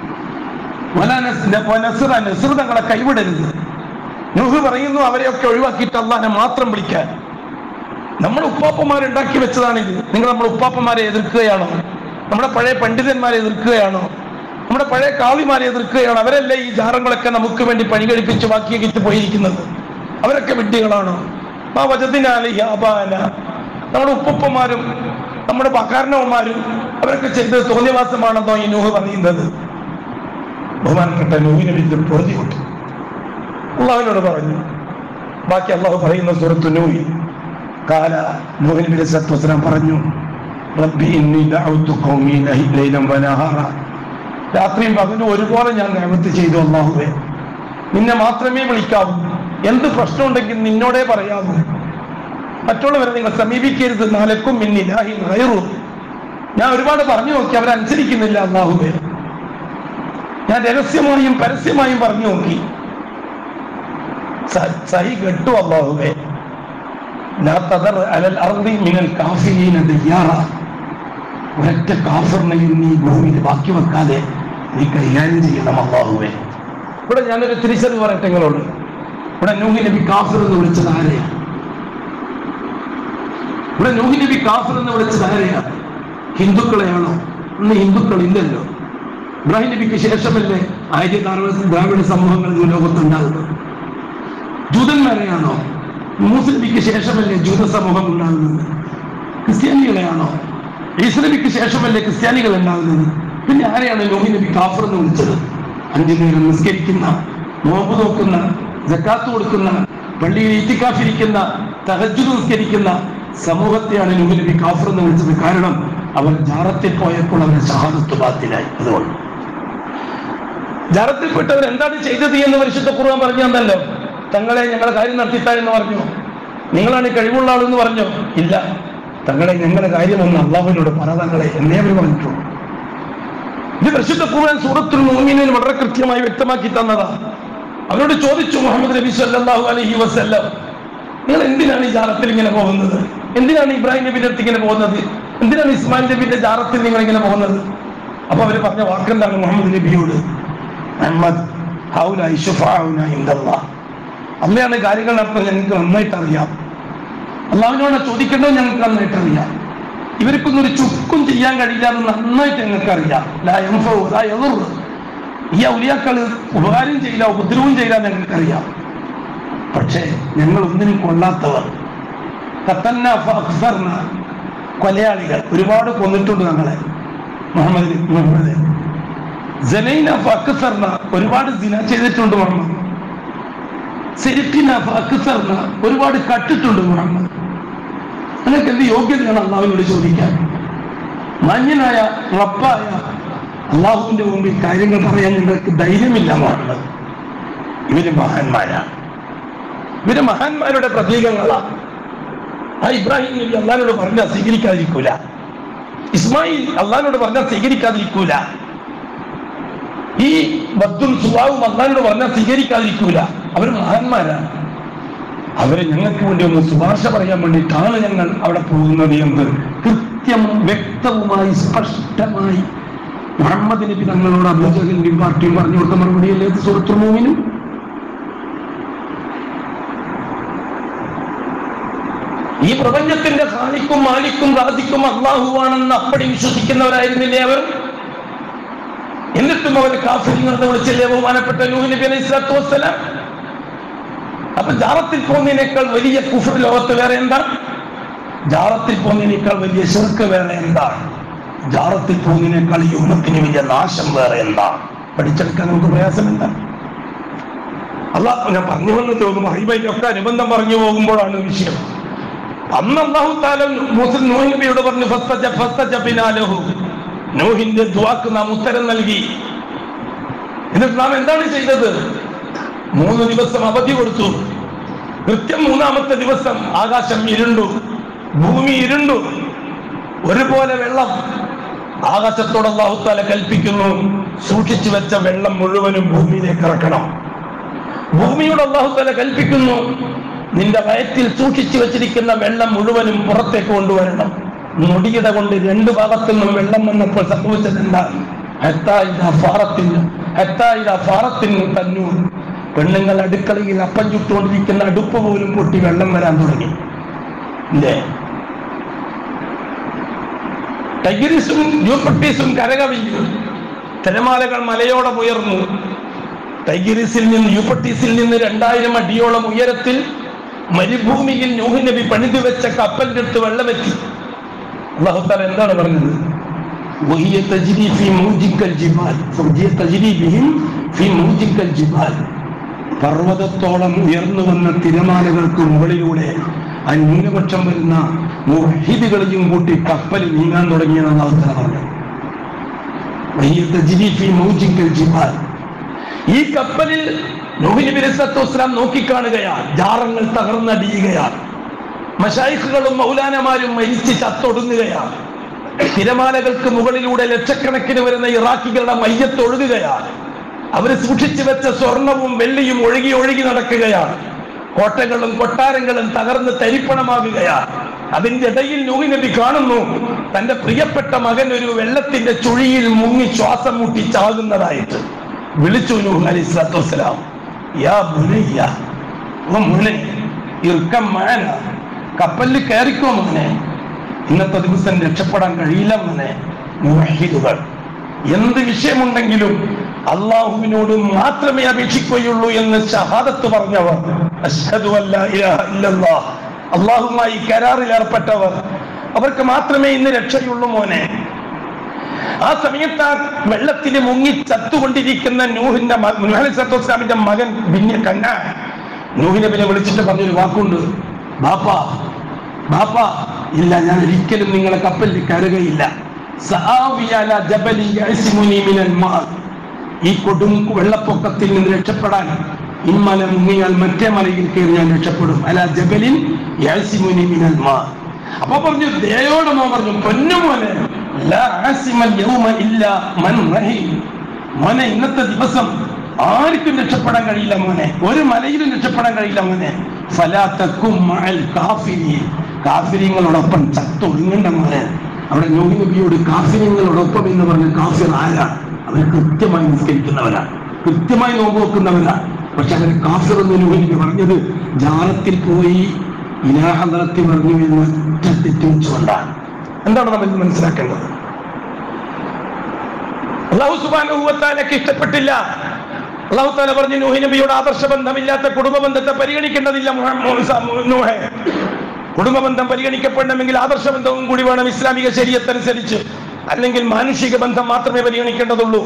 വല നസ്- വ നസ്ര നസ്ര തങ്ങളെ കൈവിടരുത് നൂഹ് പറയുന്നു അവരെയൊക്കെ ഒഴിവാക്കിയിട്ട് അള്ളാഹിനെ മാത്രം വിളിക്കാൻ നമ്മൾ ഉപ്പാപ്പന്മാരുണ്ടാക്കി വെച്ചതാണിത് നിങ്ങൾ നമ്മുടെ ഉപ്പാപ്പന്മാരെ എതിർക്കുകയാണോ നമ്മുടെ പഴയ പണ്ഡിതന്മാരെ എതിർക്കുകയാണോ നമ്മുടെ പഴയ കാളിമാരെ എതിർക്കുകയാണോ അവരല്ലേ ഈ ജാറങ്ങളൊക്കെ നമുക്ക് വേണ്ടി പണി കഴിപ്പിച്ച് ബാക്കിയാക്കിട്ട് പോയിരിക്കുന്നത് അവരൊക്കെ വിഡ്ഢികളാണോ ആ വചത്തിനാലി അപാന നമ്മുടെ ഉപ്പപ്പന്മാരും നമ്മുടെ പകാരണവന്മാരും അവരൊക്കെ ചെയ്തത് തോന്നിവാസമാണെന്നോ ഈ നൂഹ് പറയുന്നത് ബഹുമാനപ്പെട്ട നൂഹിനെ വിദ്യ പൊറുതി കൊട്ടു അള്ളാഹുവിനോട് പറഞ്ഞു ബാക്കി അള്ളാഹു പറയുന്ന സുഹൃത്തു നൂഹി കാല നൂഹ് നബി അലൈഹി സ്വലാത്തു വസ്സലാം പറഞ്ഞു റബ്ബി ഇന്നി ദഅവ്തു ഖൗമി ലൈ- ലൈലൻ വനഹാറ രാത്രിയും പകലും ഒരുപോലെ ഞാൻ നിയമത്ത് ചെയ്തു അള്ളാഹുവെ നിന്നെ മാത്രമേ വിളിക്കാവൂ എന്ത് പ്രശ്നമുണ്ടെങ്കിൽ നിന്നോടേ പറയാവൂ മറ്റുള്ളവരെ നിങ്ങൾ സമീപിക്കരുത് നാലക്കും മിന്നിലാഹി ഗൈറു ഞാൻ ഒരുപാട് പറഞ്ഞു നോക്കി അവരനുസരിക്കുന്നില്ല അള്ളാഹുവെ ഞാൻ രഹസ്യമായും പരസ്യമായും പറഞ്ഞു നോക്കി സ- സഹി കെട്ടു അള്ളാഹുവെ ലാ തദർ അലൽ അർദി മിനൽ കാഫിരീന ദയ്യാറ ഒരൊറ്റ കാഫറിനെയും നീ ഭൂമിയിൽ ബാക്കി വെക്കാതെ നീ കൈകാര്യം ചെയ്യണം അള്ളാഹുവെ ഇവിടെ ഞാനൊരു തിരിച്ചറിവ് പറയട്ടെ നിങ്ങളോട് ഇവിടെ നൂഹി നബി കാഫിർ എന്ന് വിളിച്ചത് ആരെയാണ് ഇവിടെ നൂഹി നബി കാഫിർ എന്ന് വിളിച്ചത് ആരെയാണ് ഹിന്ദുക്കളെയാണോ ഇന്ന് ഹിന്ദുക്കൾ ഇല്ലല്ലോ ഇബ്രാഹിം നബിക്ക് ശേഷമല്ലേ ആയിരത്തി അറുപത് ദ്രാവിഡ സമൂഹങ്ങൾ ഈ ലോകത്തുണ്ടാകുന്നത് ജൂതന്മാരെയാണോ മൂസ് നബിക്ക് ശേഷമല്ലേ ജൂത സമൂഹം ഉണ്ടാകുന്നത് ക്രിസ്ത്യാനികളെയാണോ ഈസ് നബിക്ക് ശേഷമല്ലേ ക്രിസ്ത്യാനികൾ ഉണ്ടാകുന്നത് പിന്നെ ആരെയാണ് ലോഹി നബി കാഫർ എന്ന് വിളിച്ചത് അഞ്ചു നേരം നിസ്കരിക്കുന്ന നോമ്പ് നോക്കുന്ന ജക്കാത്ത് കൊടുക്കുന്ന പള്ളിയിൽ ഇത്തിക്കാഫിരിക്കുന്ന തഹജുദ് നിസ്കരിക്കുന്ന സമൂഹത്തെയാണ് ലോഹി നബി കാഫർ എന്ന് വിളിച്ചത് കാരണം അവർ ജാറത്തിൽ പോയപ്പോൾ അവർ ഷഹാദത്ത് ബാത്തിലായി അതുകൊണ്ട് ജാറത്തിൽപ്പെട്ടവർ എന്താണ് ചെയ്തത് എന്ന് പരിശുദ്ധ ഖുർആൻ പറഞ്ഞു തന്നല്ലോ തങ്ങളെ ഞങ്ങളെ കാര്യം നടത്തിത്താ എന്ന് പറഞ്ഞു നിങ്ങളാണ് ഈ കഴിവുള്ള ആളെന്ന് പറഞ്ഞു ഇല്ല തങ്ങളെ ഞങ്ങളുടെ കാര്യമൊന്ന് അള്ളാഹുവിനോട് പറ തങ്ങളെ എന്നേ അവർ പറഞ്ഞിട്ടുള്ളൂ ഇത് പരിശുദ്ധ ഖുർആൻ സൂറത്തുൽ മുഅ്മിനീൻ വളരെ കൃത്യമായി വ്യക്തമാക്കി തന്നതാ അവരോട് ചോദിച്ചു മുഹമ്മദ് നബി സല്ലല്ലാഹു അലൈഹി വസല്ലം നിങ്ങൾ എന്തിനാണ് ഈ ജാറത്തിൽ ഇങ്ങനെ പോകുന്നത് എന്തിനാണ് ഇബ്രാഹിം നബിന്റെ അടുത്ത് ഇങ്ങനെ പോകുന്നത് എന്തിനാണ് ഇസ്മായിൽ നബിന്റെ ജാറത്തിൽ നിങ്ങൾ ഇങ്ങനെ പോകുന്നത് അപ്പൊ അവര് പറഞ്ഞ വാക്കെന്താണ് മുഹമ്മദ് നബിയോട് മുഹമ്മദ് ഹൗലായി ശുഫാഉന ഇൻദല്ലാഹ് അമ്മയാണ് കാര്യങ്ങൾ നടത്തുന്നത് ഞങ്ങൾക്ക് നന്നായിട്ട് അറിയാം അള്ളാഹുവിനോട് ചോദിക്കേണ്ടത് ഞങ്ങൾക്ക് നന്നായിട്ട് അറിയാം ഇവർക്കൊന്നും ഒരു ചുക്കും ചെയ്യാൻ കഴിയില്ല എന്ന് നന്നായിട്ട് ഞങ്ങൾക്ക് അറിയാം ഈ ഔലിയാക്കള് ഉപകാരം ചെയ്യില്ല ഉപദ്രവവും ചെയ്യില്ല എന്ന് ഞങ്ങൾക്കറിയാം പക്ഷേ ഞങ്ങൾ ഒന്നിനും കൊള്ളാത്തവർ കത്തന്ന ഫഅക്സർന കൊലയാളികൾ ഒരുപാട് കൊന്നിട്ടുണ്ട് ഞങ്ങളെ മുഹമ്മദ് മുഹമ്മദ് ജനൈന ഫഅക്സർന ഒരുപാട് ദിന ചെയ്തിട്ടുണ്ട് മുഹമ്മദ് സിരിക്കിന ഫഅക്സർന ഒരുപാട് കട്ടിട്ടുണ്ട് മുഹമ്മദ് നിങ്ങൾക്ക് എന്ത് യോഗ്യതയാണ് അള്ളാഹുവിനോട് ചോദിക്കാൻ മാന്യനായ റബ്ബായ അള്ളാഹുവിന്റെ മുമ്പിൽ കാര്യങ്ങൾ പറയാൻ നിങ്ങൾക്ക് ധൈര്യമില്ല മുഹമ്മദ് ഇവര് മഹാന്മാരാണ് ഇവര് മഹാന്മാരുടെ പ്രതീകങ്ങളാണ് ആ ഇബ്രാഹിം നബി അള്ളഹാനോട് പറഞ്ഞാൽ സ്വീകരിക്കാതിരിക്കൂല ഇസ്മായിൽ അള്ളഹാനോട് പറഞ്ഞാൽ സ്വീകരിക്കാതിരിക്കൂല ഈ ബദ്ദും സുവാവും അള്ളഹാനോട് പറഞ്ഞാൽ സ്വീകരിക്കാതിരിക്കൂല അവര് മഹാന്മാരാണ് അവരെ ഞങ്ങൾക്ക് വേണ്ടി ഒന്ന് ശുപാർശ പറയാൻ വേണ്ടിയിട്ടാണ് ഞങ്ങൾ അവിടെ പോകുന്നത് എന്ന് കൃത്യം വ്യക്തവുമായി സ്പഷ്ടമായി മുഹമ്മദ് നബി തങ്ങളോട് അബൂജഹലിന്റെയും പാർട്ടിയും പറഞ്ഞു കൊടുത്ത മറുപടിയല്ലേ ഇത് സുഹൃത്തുമോമിനും ഈ പ്രപഞ്ചത്തിന്റെ ഖാലിക്കും മാലിക്കും റാദിക്കും അള്ളാഹുവാണെന്ന് അപ്പടി വിശ്വസിക്കുന്നവരായിരുന്നില്ലേ അവർ എന്നിട്ടും അവർ കാഫിരിങ്ങളെന്ന് വിളിച്ചില്ലേ ബഹുമാനപ്പെട്ട നൂഹ് നബി അലൈഹി സ്വലാത്തു വസ്സലാം അപ്പൊ ജാറത്തിൽ പോകുന്നതിനേക്കാൾ വലിയ കുഫർ ലോകത്ത് വേറെ എന്താ ജാറത്തിൽ പോകുന്നതിനേക്കാൾ വലിയ ശിർക്ക് വേറെ എന്താ ജാറത്തിൽ പോകുന്നതിനേക്കാൾ ഈ ഉമ്മത്തിന് വലിയ നാശം വേറെ എന്താ പഠിച്ചെടുക്കാൻ നമുക്ക് പ്രയാസം എന്താ അള്ളാഹ് ഞാൻ പറഞ്ഞു വന്ന് തോന്നുന്നു ഹൈബൈലൊക്കെ അനുബന്ധം പറഞ്ഞു പോകുമ്പോഴാണ് വിഷയം അന്ന് അള്ളാഹു താല മുസ്ലിം നൂഹ് നബിയോട് പറഞ്ഞു ഫസ്തജ ഫസ്തജ ബിനാലഹു നൂഹിന്റെ ദുവാക്ക് നാം ഉത്തരം നൽകി എന്നിട്ട് നാം എന്താണ് ചെയ്തത് മൂന്ന് ദിവസം അവധി കൊടുത്തു കൃത്യം മൂന്നാമത്തെ ദിവസം ആകാശം ഇരുണ്ടു ഭൂമി ഇരുണ്ടു ഒരുപോലെ വെള്ളം ആകാശത്തോട് അള്ളാഹുത്താല കൽപ്പിക്കുന്നു സൂക്ഷിച്ചു വെച്ച വെള്ളം മുഴുവനും ഭൂമിയിലേക്ക് ഇറക്കണം ഭൂമിയോട് അള്ളാഹുത്താല കൽപ്പിക്കുന്നു നിന്റെ വയറ്റിൽ സൂക്ഷിച്ചു വെച്ചിരിക്കുന്ന വെള്ളം മുഴുവനും പുറത്തേക്ക് കൊണ്ടുവരണം നൊടിയിട കൊണ്ട് രണ്ട് ഭാഗത്തു നിന്നും വെള്ളം വന്നപ്പോൾ സംഭവിച്ചത് എന്താ ഫാറത്തിന് തന്നു പെണ്ണുങ്ങൾ അടുക്കളയിൽ അപ്പം ചുട്ടുകൊണ്ടിരിക്കുന്ന അടുപ്പ് പോലും പൊട്ടി വെള്ളം വരാൻ തുടങ്ങി ഇല്ലേ ടൈഗറിസും യൂപ്പട്ടീസും കരകവിഞ്ഞു തിരമാലകൾ മലയോളം ഉയർന്നു ടൈഗറിസിൽ നിന്ന് യൂപ്പട്ടീസിൽ നിന്ന് രണ്ടായിരം അടിയോളം ഉയരത്തിൽ മരുഭൂമിയിൽ നൂഹ് നബി പണിതു വെച്ച കപ്പലിന്റെ അടുത്ത് വെള്ളമെത്തി അള്ളാഹുത്താല എന്താണ് പറഞ്ഞത് وهي تجري في موج كالجبال وهي تجري بهم في موج كالجبال പർവ്വതത്തോളം ഉയർന്നു വന്ന തിരമാലകൾക്ക് മുകളിലൂടെ ആ ന്യൂനപക്ഷം വരുന്ന മുഹിദുകളെയും കൂട്ടി കപ്പൽ നീങ്ങാൻ തുടങ്ങിയെന്ന് അവസരം പറഞ്ഞു വഹിയ തജ്രി ഫീ മൗജിൻ കൽജിബാൽ. ഈ കപ്പലിൽ നോഹിനിബിരസ്ലാം നോക്കിക്കാണുകയാണ് ജാറങ്ങൾ തകർന്നടിയുകയാണ് മഷായിഖുകളും മൗലാനമാരും മരിച്ച് ചത്തൊടുങ്ങുകയാണ് തിരമാലകൾക്ക് മുകളിലൂടെ ലക്ഷക്കണക്കിന് വരുന്ന ഇറാഖികളുടെ മയ്യത്തൊഴുകുകയാണ് അവർ സൂക്ഷിച്ചു വെച്ച സ്വർണവും വെള്ളിയും ഒഴുകി ഒഴുകി നടക്കുകയാണ് കോട്ടകളും കൊട്ടാരങ്ങളും തകർന്ന് തരിപ്പണമാകുകയാണ് അതിന്റെ ഇടയിൽ നൂഹി നബി കാണുന്നു തന്റെ പ്രിയപ്പെട്ട മകൻ ഒരു വെള്ളത്തിന്റെ ചുഴിയിൽ മുങ്ങി ശ്വാസം മുട്ടി ചാകുന്നതായിട്ട് വിളിച്ചു നൂഹ് അലൈഹി സ്വലാത്തു വസ്സലാം യാ ബുനയ്യ ഓ മോനെ ഇർക്കം മാന കപ്പലിൽ കയറിക്കോ മോനെ ഇന്നത്തെ ദിവസം രക്ഷപ്പെടാൻ കഴിയില്ല മോനെ മുവഹിദുകൾ എന്ത് വിഷയമുണ്ടെങ്കിലും അള്ളാഹുവിനോട് മാത്രമേ അപേക്ഷിക്കുകയുള്ളൂ എന്ന് ഷഹാദത്ത് പറഞ്ഞവർ അഷ്ഹദു അല്ലാ ഇലാഹ ഇല്ലല്ലാഹ് അള്ളാഹുമായി കരാറിൽ ഏർപ്പെട്ടവർ അവർക്ക് മാത്രമേ ഇന്ന് രക്ഷയുള്ളൂ മോനെ ആ സമയത്ത് ആ വെള്ളത്തിൽ മുങ്ങി ചത്തുകൊണ്ടിരിക്കുന്ന നൂഹിന്റെ സത്തോസ്ലാമിന്റെ മകൻ ബിന്യ കന്ന നൂഹിനബിനെ വിളിച്ചിട്ട് പറഞ്ഞൊരു വാക്കുണ്ട് ബാപ്പ ബാപ്പ ഇല്ല ഞാൻ ഒരിക്കലും നിങ്ങളെ കപ്പലിൽ കയറുകയില്ല സആവി അലാ ജബലി യഅ്സിമുനി മിനൽ മാ. ഈ കൊടും വെള്ളപ്പൊക്കത്തിൽ നിന്ന് രക്ഷപ്പെടാൻ ഇമ്മല മുങ്ങിയാൽ മറ്റേ മലയിൽ കയറി ഞാൻ രക്ഷപ്പെടും അല ജബലിൻ യഅ്സിമുനി മിനൽ മാ. അപ്പൊ പറഞ്ഞു ദയോടമോ പറഞ്ഞു പൊന്നുമോനെ ലാ ആസിമൽ യൗമ ഇല്ലാ മൻ റഹീം. മോനെ ഇന്നത്തെ ദിവസം ആർക്കും രക്ഷപ്പെടാൻ കഴിയില്ല മോനെ ഒരു മലയിലും രക്ഷപ്പെടാൻ കഴിയില്ല മോനെ ഫലാ തക്കും മഅൽ കാഫിരീൻ. കാഫിര്യങ്ങളോടൊപ്പം ചത്തൊടുങ്ങണ്ട മോനെ അവിടെ നോഹി നബിയോട് കാഫിര്യങ്ങളോടൊപ്പം എന്ന് പറഞ്ഞ കാഫിർ ആരാണ് അവർ കൃത്യമായി നിസ്കരിക്കുന്നവരാണ് കൃത്യമായി നോമ്പ് വെക്കുന്നവരാണ് പക്ഷെ അവർ കാഫിർ എന്ന് നോഹി നബി പറഞ്ഞത് ജാറത്തിൽ പോയി ഇലാഹ നടത്തി പറഞ്ഞു എന്ന് ഒറ്റ തെറ്റുവെച്ചുകൊണ്ടാണ് എന്താണ് നമ്മൾ ഇത് മനസ്സിലാക്കേണ്ടത് അള്ളാഹു സുബാനുഭവത്താലൊക്കെ ഇഷ്ടപ്പെട്ടില്ല അള്ളാഹു താല പറഞ്ഞു നൂഹി നബിയോട് ആദർശ ബന്ധമില്ലാത്ത കുടുംബ ബന്ധത്തെ പരിഗണിക്കേണ്ടതില്ല മുഹമ്മദ് സ- നൂഹേ കുടുംബ ബന്ധം പരിഗണിക്കപ്പെടണമെങ്കിൽ ആദർശ ബന്ധവും കൂടി വേണം ഇസ്ലാമിക ശരീരത്തനുസരിച്ച് അല്ലെങ്കിൽ മാനുഷിക ബന്ധം മാത്രമേ പരിഗണിക്കേണ്ടതുള്ളൂ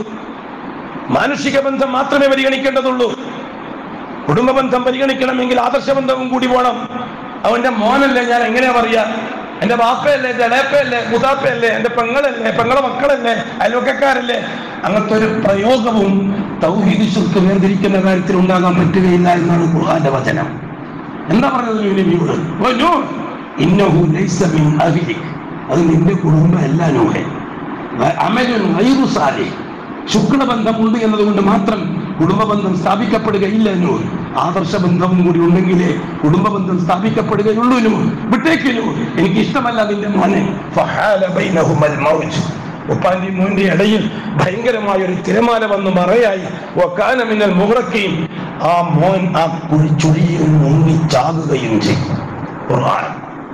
മാനുഷിക ബന്ധം മാത്രമേ പരിഗണിക്കേണ്ടതുള്ളൂ കുടുംബ ബന്ധം പരിഗണിക്കണമെങ്കിൽ ആദർശ ബന്ധവും കൂടി വേണം അവന്റെ മോനല്ലേ ഞാൻ എങ്ങനെയാ പറയാ എന്റെ ബാപ്പയല്ലേ എന്റെ ഇളയപ്പയല്ലേ മുതാപ്പയല്ലേ എന്റെ പെങ്ങളല്ലേ പെങ്ങളെ മക്കളല്ലേ അയൽവക്കക്കാരല്ലേ അങ്ങനത്തെ ഒരു പ്രയോഗവും തൗഹീദ് ശുദ്ധ വേർതിരിക്കുന്ന കാര്യത്തിൽ ഉണ്ടാകാൻ പറ്റുകയില്ല എന്നാണ് ഖുർആന്റെ വചനം എന്താ പറഞ്ഞത് നൂഹ് നബിയോട് "ഓ നൂഹ്, ഇന്നഹു ലൈസ മിൻ അഹ്ലിക്." അത് നിന്റെ കുടുംബമല്ല നൂഹെ വ- അമലുൻ ഗൈറു സാലിഹ്. ശുക്ലബന്ധമുണ്ട് എന്നതുകൊണ്ട് മാത്രം കുടുംബബന്ധം സ്ഥാപിക്കപ്പെടുകയില്ല നൂഹ് ആദർശ ബന്ധവും കൂടി ഉണ്ടെങ്കിലേ കുടുംബബന്ധം സ്ഥാപിക്കപ്പെടുകയുള്ളൂ നൂഹ് വിട്ടേക്ക് നൂഹ് എനിക്ക് ഇഷ്ടമല്ല നിന്റെ മോനെ ഫഹാല ബൈനഹുമൽ മൗജ് ഉപ്പാന്റെ മോന്റെ ഇടയിൽ ഭയങ്കരമായ ഒരു തിരമാല വന്ന് മറയായി വക്കാന മിന്നൽ മുഹറക്കുകയും ആ മോൻ ആ കുഴിച്ചുഴിയിൽ മുങ്ങി ചാകുകയും ചെയ്തു ഖുർആൻ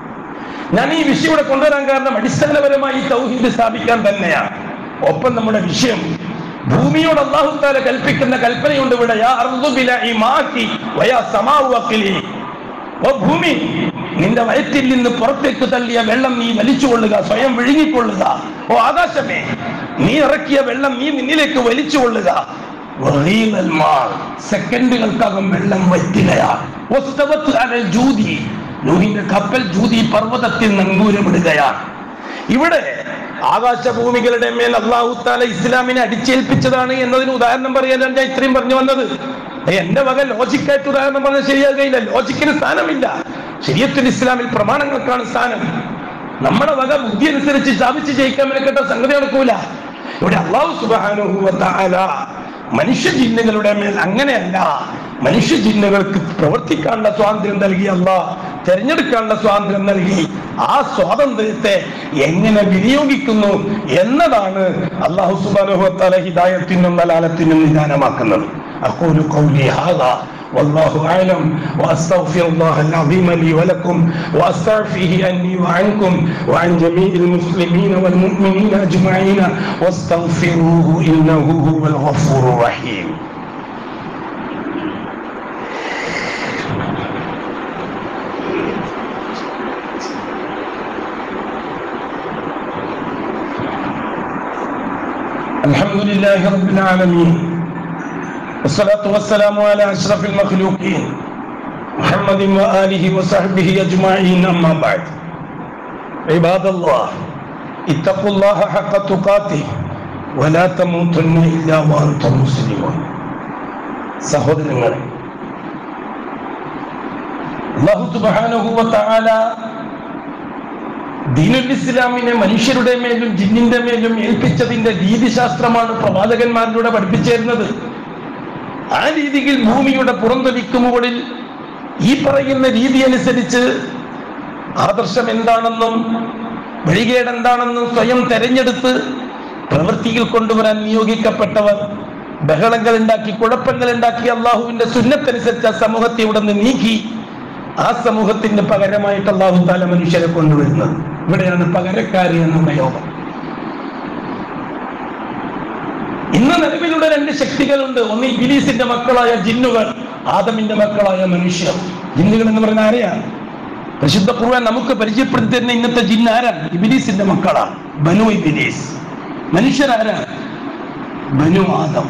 ഞാൻ ഈ വിഷയം ഇവിടെ കൊണ്ടുവരാൻ കാരണം അടിസ്ഥാനപരമായി ഈ തൗഹീദ് സ്ഥാപിക്കാൻ തന്നെയാണ് ഒപ്പം നമ്മുടെ വിഷയം ഭൂമിയോട് അള്ളാഹു താല കൽപ്പിക്കുന്ന കൽപ്പനയുണ്ട് ഇവിടെ യാ അർദു ബിലഇ മാക്കി വയാ സമാഉ അഖിലി. ഓ ഭൂമി നിന്റെ വയറ്റിൽ നിന്ന് പുറത്തേക്ക് തള്ളിയ വെള്ളം നീ വലിച്ചുകൊള്ളുക സ്വയം വിഴുങ്ങിക്കൊള്ളുക ഓ ആകാശമേ നീ ഇറക്കിയ വെള്ളം നീ നിന്നിലേക്ക് വലിച്ചുകൊള്ളുക വഗീലൽ മാർ. സെക്കൻഡുകൾക്കകം വെള്ളം വറ്റുകയാണ് വസ്തവത്ത് അലൽ ജൂദി. നൂഹിന്റെ കപ്പൽ ജൂതി പർവ്വതത്തിൽ നങ്കൂരമിടുകയാണ് ഇവിടെ ആകാശഭൂമികളുടെ മേൽ അള്ളാഹു താല ഇസ്ലാമിനെ അടിച്ചേൽപ്പിച്ചതാണ് എന്നതിന് ഉദാഹരണം പറയാനാണ് ഞാൻ ഇത്രയും പറഞ്ഞു വന്നത് ഏയ് എന്റെ വക ലോജിക്കായിട്ട് ഉദാഹരണം പറഞ്ഞാൽ ശരിയാകുകയില്ല ലോജിക്കിന് സ്ഥാനമില്ല ശരീരത്തിൽ ഇസ്ലാമിൽ പ്രമാണങ്ങൾക്കാണ് സ്ഥാനം നമ്മുടെ വക ബുദ്ധി അനുസരിച്ച് സ്ഥാപിച്ച് ജയിക്കാൻ മെനക്കെട്ട സംഗതി നടക്കൂല ഇവിടെ അള്ളാഹു സുബാനുഭവത്താല മനുഷ്യ ജിന്നുകളുടെ മേൽ അങ്ങനെയല്ല മനുഷ്യ ജിന്നുകൾക്ക് പ്രവർത്തിക്കാനുള്ള സ്വാതന്ത്ര്യം നൽകി അല്ല തെരഞ്ഞെടുക്കാനുള്ള സ്വാതന്ത്ര്യം നൽകി ആ സ്വാതന്ത്ര്യത്തെ എങ്ങനെ വിനിയോഗിക്കുന്നു എന്നതാണ് അള്ളാഹു സുബാനുഭവത്താല ഹിദായത്തിനും നലാലത്തിനും നിദാനമാക്കുന്നത് أقول قولي هذا والله أعلم وأستغفر الله العظيم لي ولكم وأستعفيه عني وعنكم وعن جميع المسلمين والمؤمنين أجمعين واستغفروه إنه هو الغفور الرحيم الحمد لله رب العالمين والصلاة والسلام على أشرف المخلوقين محمد وآله وصحبه أجمعين أما بعد عباد الله اتقوا الله حق تقاته ولا تموتن إلا وأنتم مسلمون സഹോദരങ്ങളെ അള്ളാഹു സുബ്ഹാനഹു വ തആല ദീനുൽ ഇസ്ലാമിനെ മനുഷ്യരുടെ മേലും ജിന്നിന്റെ മേലും ഏൽപ്പിച്ചതിന്റെ രീതിശാസ്ത്രമാണ് പ്രവാചകന്മാരിലൂടെ പഠിപ്പിച്ചിരുന്നത് ആ രീതിയിൽ ഭൂമിയുടെ പുറംതൊലിക്ക് മുകളിൽ ഈ പറയുന്ന രീതി അനുസരിച്ച് ആദർശം എന്താണെന്നും വഴികേട് എന്താണെന്നും സ്വയം തെരഞ്ഞെടുത്ത് പ്രവൃത്തിയിൽ കൊണ്ടുവരാൻ നിയോഗിക്കപ്പെട്ടവർ ബഹളങ്ങൾ ഉണ്ടാക്കി കുഴപ്പങ്ങൾ ഉണ്ടാക്കി അള്ളാഹുവിന്റെ സുന്നത്തനുസരിച്ച് ആ സമൂഹത്തെ ഇവിടെ നിന്ന് നീക്കി ആ സമൂഹത്തിന് പകരമായിട്ട് അള്ളാഹു താല മനുഷ്യരെ കൊണ്ടുവരുന്നത് ഇവിടെയാണ് പകരക്കാരി എന്ന പ്രയോഗം ഇന്ന് നിലവിലുള്ള രണ്ട് ശക്തികളുണ്ട് ഒന്ന് ഇബിലീസിന്റെ മക്കളായ ജിന്നുകൾ ആദമിന്റെ മക്കളായ മനുഷ്യർ ജിന്നുകൾ എന്ന് പറയുന്ന ആരെയാണ് പരിശുദ്ധ ഖുർആൻ നമുക്ക് പരിചയപ്പെടുത്തി തരുന്ന ഇന്നത്തെ ജിന്ന് ആരാണ് ഇബിലീസിന്റെ മക്കളാണ് ബനു ഇബിലീസ് മനുഷ്യരാരാണ് ബനു ആദം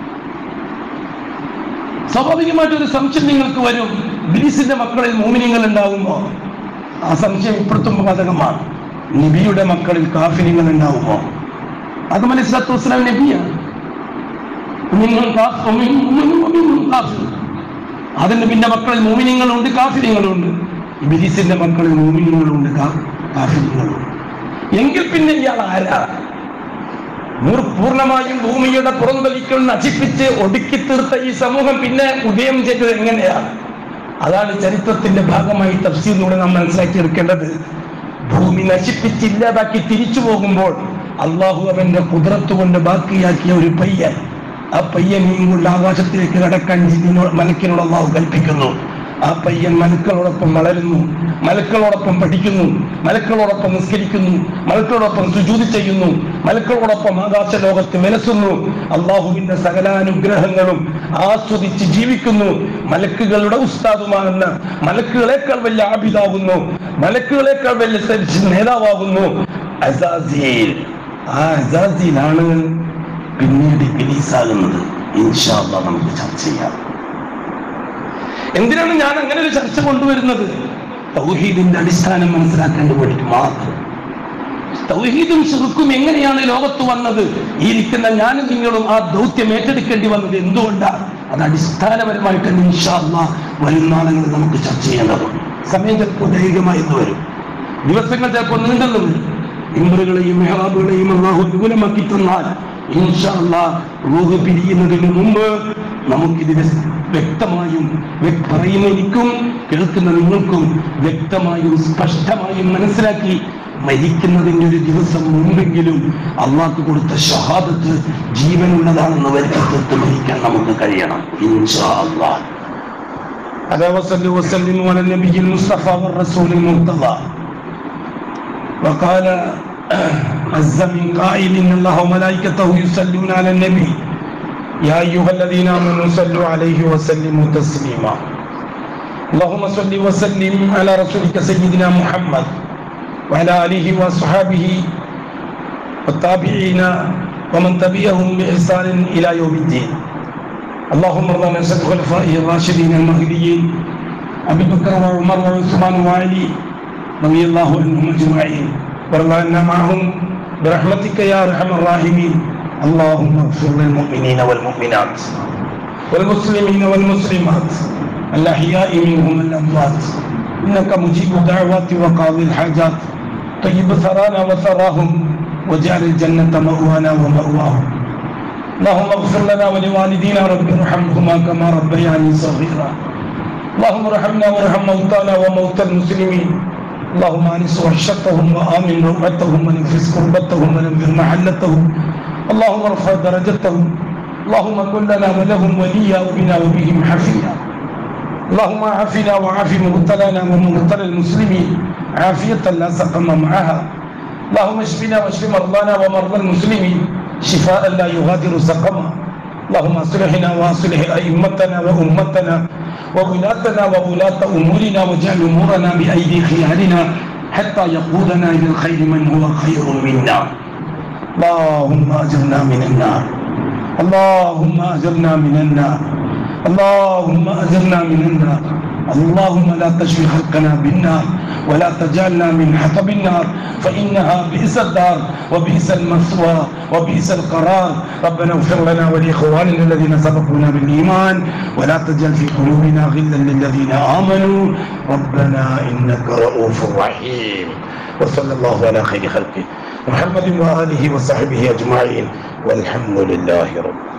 സ്വാഭാവികമായിട്ട് ഒരു സംശയം നിങ്ങൾക്ക് വരും ഇബിലീസിന്റെ മക്കളിൽ മോമിനിങ്ങൾ ഉണ്ടാകുമോ ആ സംശയം ഇപ്പോഴത്തും ബാധകമാണ് നബിയുടെ മക്കളിൽ കാഫിനിങ്ങൾ ഉണ്ടാകുമോ അത് മനസ്സിലാത്ത വസ്ലാം നബിയാണ് നിങ്ങൾ അതിന്റെ പിന്നെ മക്കളിൽ മോമിനിങ്ങളുണ്ട് കാഫിര്യങ്ങളുണ്ട് ഇബിലിസിന്റെ മക്കളിൽ മോമിനിങ്ങളുണ്ട് കാഫിര്യങ്ങളുണ്ട് എങ്കിൽ പിന്നെ ഇയാൾ ആരാ നൂർ- പൂർണ്ണമായും ഭൂമിയുടെ പുറംതൊലിക്കൽ നശിപ്പിച്ച് ഒടുക്കി തീർത്ത ഈ സമൂഹം പിന്നെ ഉദയം ചെയ്തത് എങ്ങനെയാണ് അതാണ് ചരിത്രത്തിന്റെ ഭാഗമായി തഫ്സീറിലൂടെ നാം മനസ്സിലാക്കിയെടുക്കേണ്ടത് ഭൂമി നശിപ്പിച്ച് ഇല്ലാതാക്കി തിരിച്ചു പോകുമ്പോൾ അള്ളാഹു അവന്റെ കുതിരത്ത് കൊണ്ട് ബാക്കിയാക്കിയ ഒരു പയ്യൻ ആ പയ്യൻ കൊണ്ട് ആകാശത്തിലേക്ക് കടക്കാൻ ജിന്നിനോട് മലക്കിനോട് അള്ളാഹു കൽപ്പിക്കുന്നു ആ പയ്യൻ മലക്കളോടൊപ്പം വളരുന്നു മലക്കളോടൊപ്പം പഠിക്കുന്നു മലക്കളോടൊപ്പം നിസ്കരിക്കുന്നു മലക്കളോടൊപ്പം സുജൂതി ചെയ്യുന്നു മലക്കളോടൊപ്പം ആകാശ ലോകത്ത് വിലസുന്നു അള്ളാഹുവിന്റെ സകലാനുഗ്രഹങ്ങളും ആസ്വദിച്ച് ജീവിക്കുന്നു മലക്കുകളുടെ ഉസ്താദുമാകുന്ന മലക്കുകളെക്കാൾ വലിയ ആബിദാകുന്നു മലക്കുകളെക്കാൾ വലിയ സരിച്ച് നേതാവാകുന്നു അസാസിയിൽ ആ അസാസിയിലാണ് പിന്നീട് ഇബിലീസാകുന്നത് ഇൻഷാ അല്ലാഹ് നമുക്ക് ചർച്ച ചെയ്യാം എന്തിനാണ് ഞാൻ അങ്ങനെ ഒരു ചർച്ച കൊണ്ടുവരുന്നത് തൗഹീദിന്റെ അടിസ്ഥാനം മനസ്സിലാക്കേണ്ട വേണ്ടിയിട്ട് മാത്രം തൗഹീദും ശിർക്കും എങ്ങനെയാണ് ലോകത്ത് വന്നത് ഈ ഇരിക്കുന്ന ഞാനും നിങ്ങളും ആ ദൗത്യം ഏറ്റെടുക്കേണ്ടി വന്നത് എന്തുകൊണ്ടാണ് അത് അടിസ്ഥാനപരമായിട്ട് തന്നെ ഇൻഷാ അല്ലാഹ് വരും നാളുകളിൽ നമുക്ക് ചർച്ച ചെയ്യേണ്ടതുണ്ട് സമയം ചിലപ്പോൾ ദൈഹികമായെന്ന് വരും ദിവസങ്ങൾ ചിലപ്പോൾ നീണ്ടെന്ന് വരും ഇമ്പറുകളെയും മെഹറാബുകളെയും അള്ളാഹു അനുകൂലമാക്കി തന്നാൽ ഇൻഷാ അല്ലാഹ് റൂഹ് പിരിയുന്നതിന് മുമ്പ് നമുക്കിത് വ്യക്തമായും വ്യ- പറയുന്ന എനിക്കും കേൾക്കുന്ന നിങ്ങൾക്കും വ്യക്തമായും സ്പഷ്ടമായും മനസ്സിലാക്കി മരിക്കുന്നതിൻ്റെ ഒരു ദിവസം മുമ്പെങ്കിലും അള്ളാഹ് കൊടുത്ത ഷഹാദത്ത് ജീവനുള്ളതാണെന്ന് വരുത്തി തീർത്ത് മരിക്കാൻ നമുക്ക് കഴിയണം ഇൻഷാ അല്ലാഹ് ألا وصل وسلم على النبي المصطفى والرسول المرتضى وقال عز من قائل إن الله وملائكته يصلون على النبي يا أيها الذين آمنوا صلوا عليه وسلموا تسليما اللهم صل وسلم على رسولك سيدنا محمد وعلى آله وصحابه والتابعين ومن تبعهم بإحسان إلى يوم الدين اللهم ارض عن خلفائه الراشدين المهديين ابي بكر وعمر وعثمان وعلي رضي الله عنهم اجمعين وارض عنا معهم برحمتك يا ارحم الراحمين اللهم اغفر للمؤمنين والمؤمنات والمسلمين والمسلمات الاحياء منهم الاموات انك مجيب الدعوات وقاضي الحاجات طيب ثرانا وثراهم واجعل الجنه مأوانا ومأواهم اللهم اغفر لنا ولوالدينا رب ارحمهما كما ربياني صغيرا اللهم ارحمنا وارحم موتانا وموتى المسلمين اللهم انس وحشتهم وامن روعتهم ونفس كربتهم وننذر محلتهم اللهم ارفع درجتهم اللهم كن لنا ولهم وليا وبنا وبهم حفيا اللهم عافنا وعاف مبتلانا ومبتلى المسلمين عافية لا سقم معها اللهم اشفنا واشف مرضانا ومرضى المسلمين شفاء لا يغادر سقما اللهم اصلحنا واصلح ائمتنا وامتنا وولاتنا وولاة امورنا واجعل امورنا بايدي خيارنا حتى يقودنا الى الخير من هو خير منا اللهم اجرنا من النار اللهم اجرنا من النار اللهم اجرنا من النار اللهم لا تشفي خلقنا بالنار ولا تجعلنا من حطب النار فإنها بئس الدار وبئس المثوى وبئس القرار ربنا اغفر لنا ولإخواننا الذين سبقونا بالإيمان ولا تجعل في قلوبنا غلا للذين آمنوا ربنا إنك رؤوف رحيم وصلى الله على خير خلقه محمد وآله وصحبه أجمعين والحمد لله رب العالمين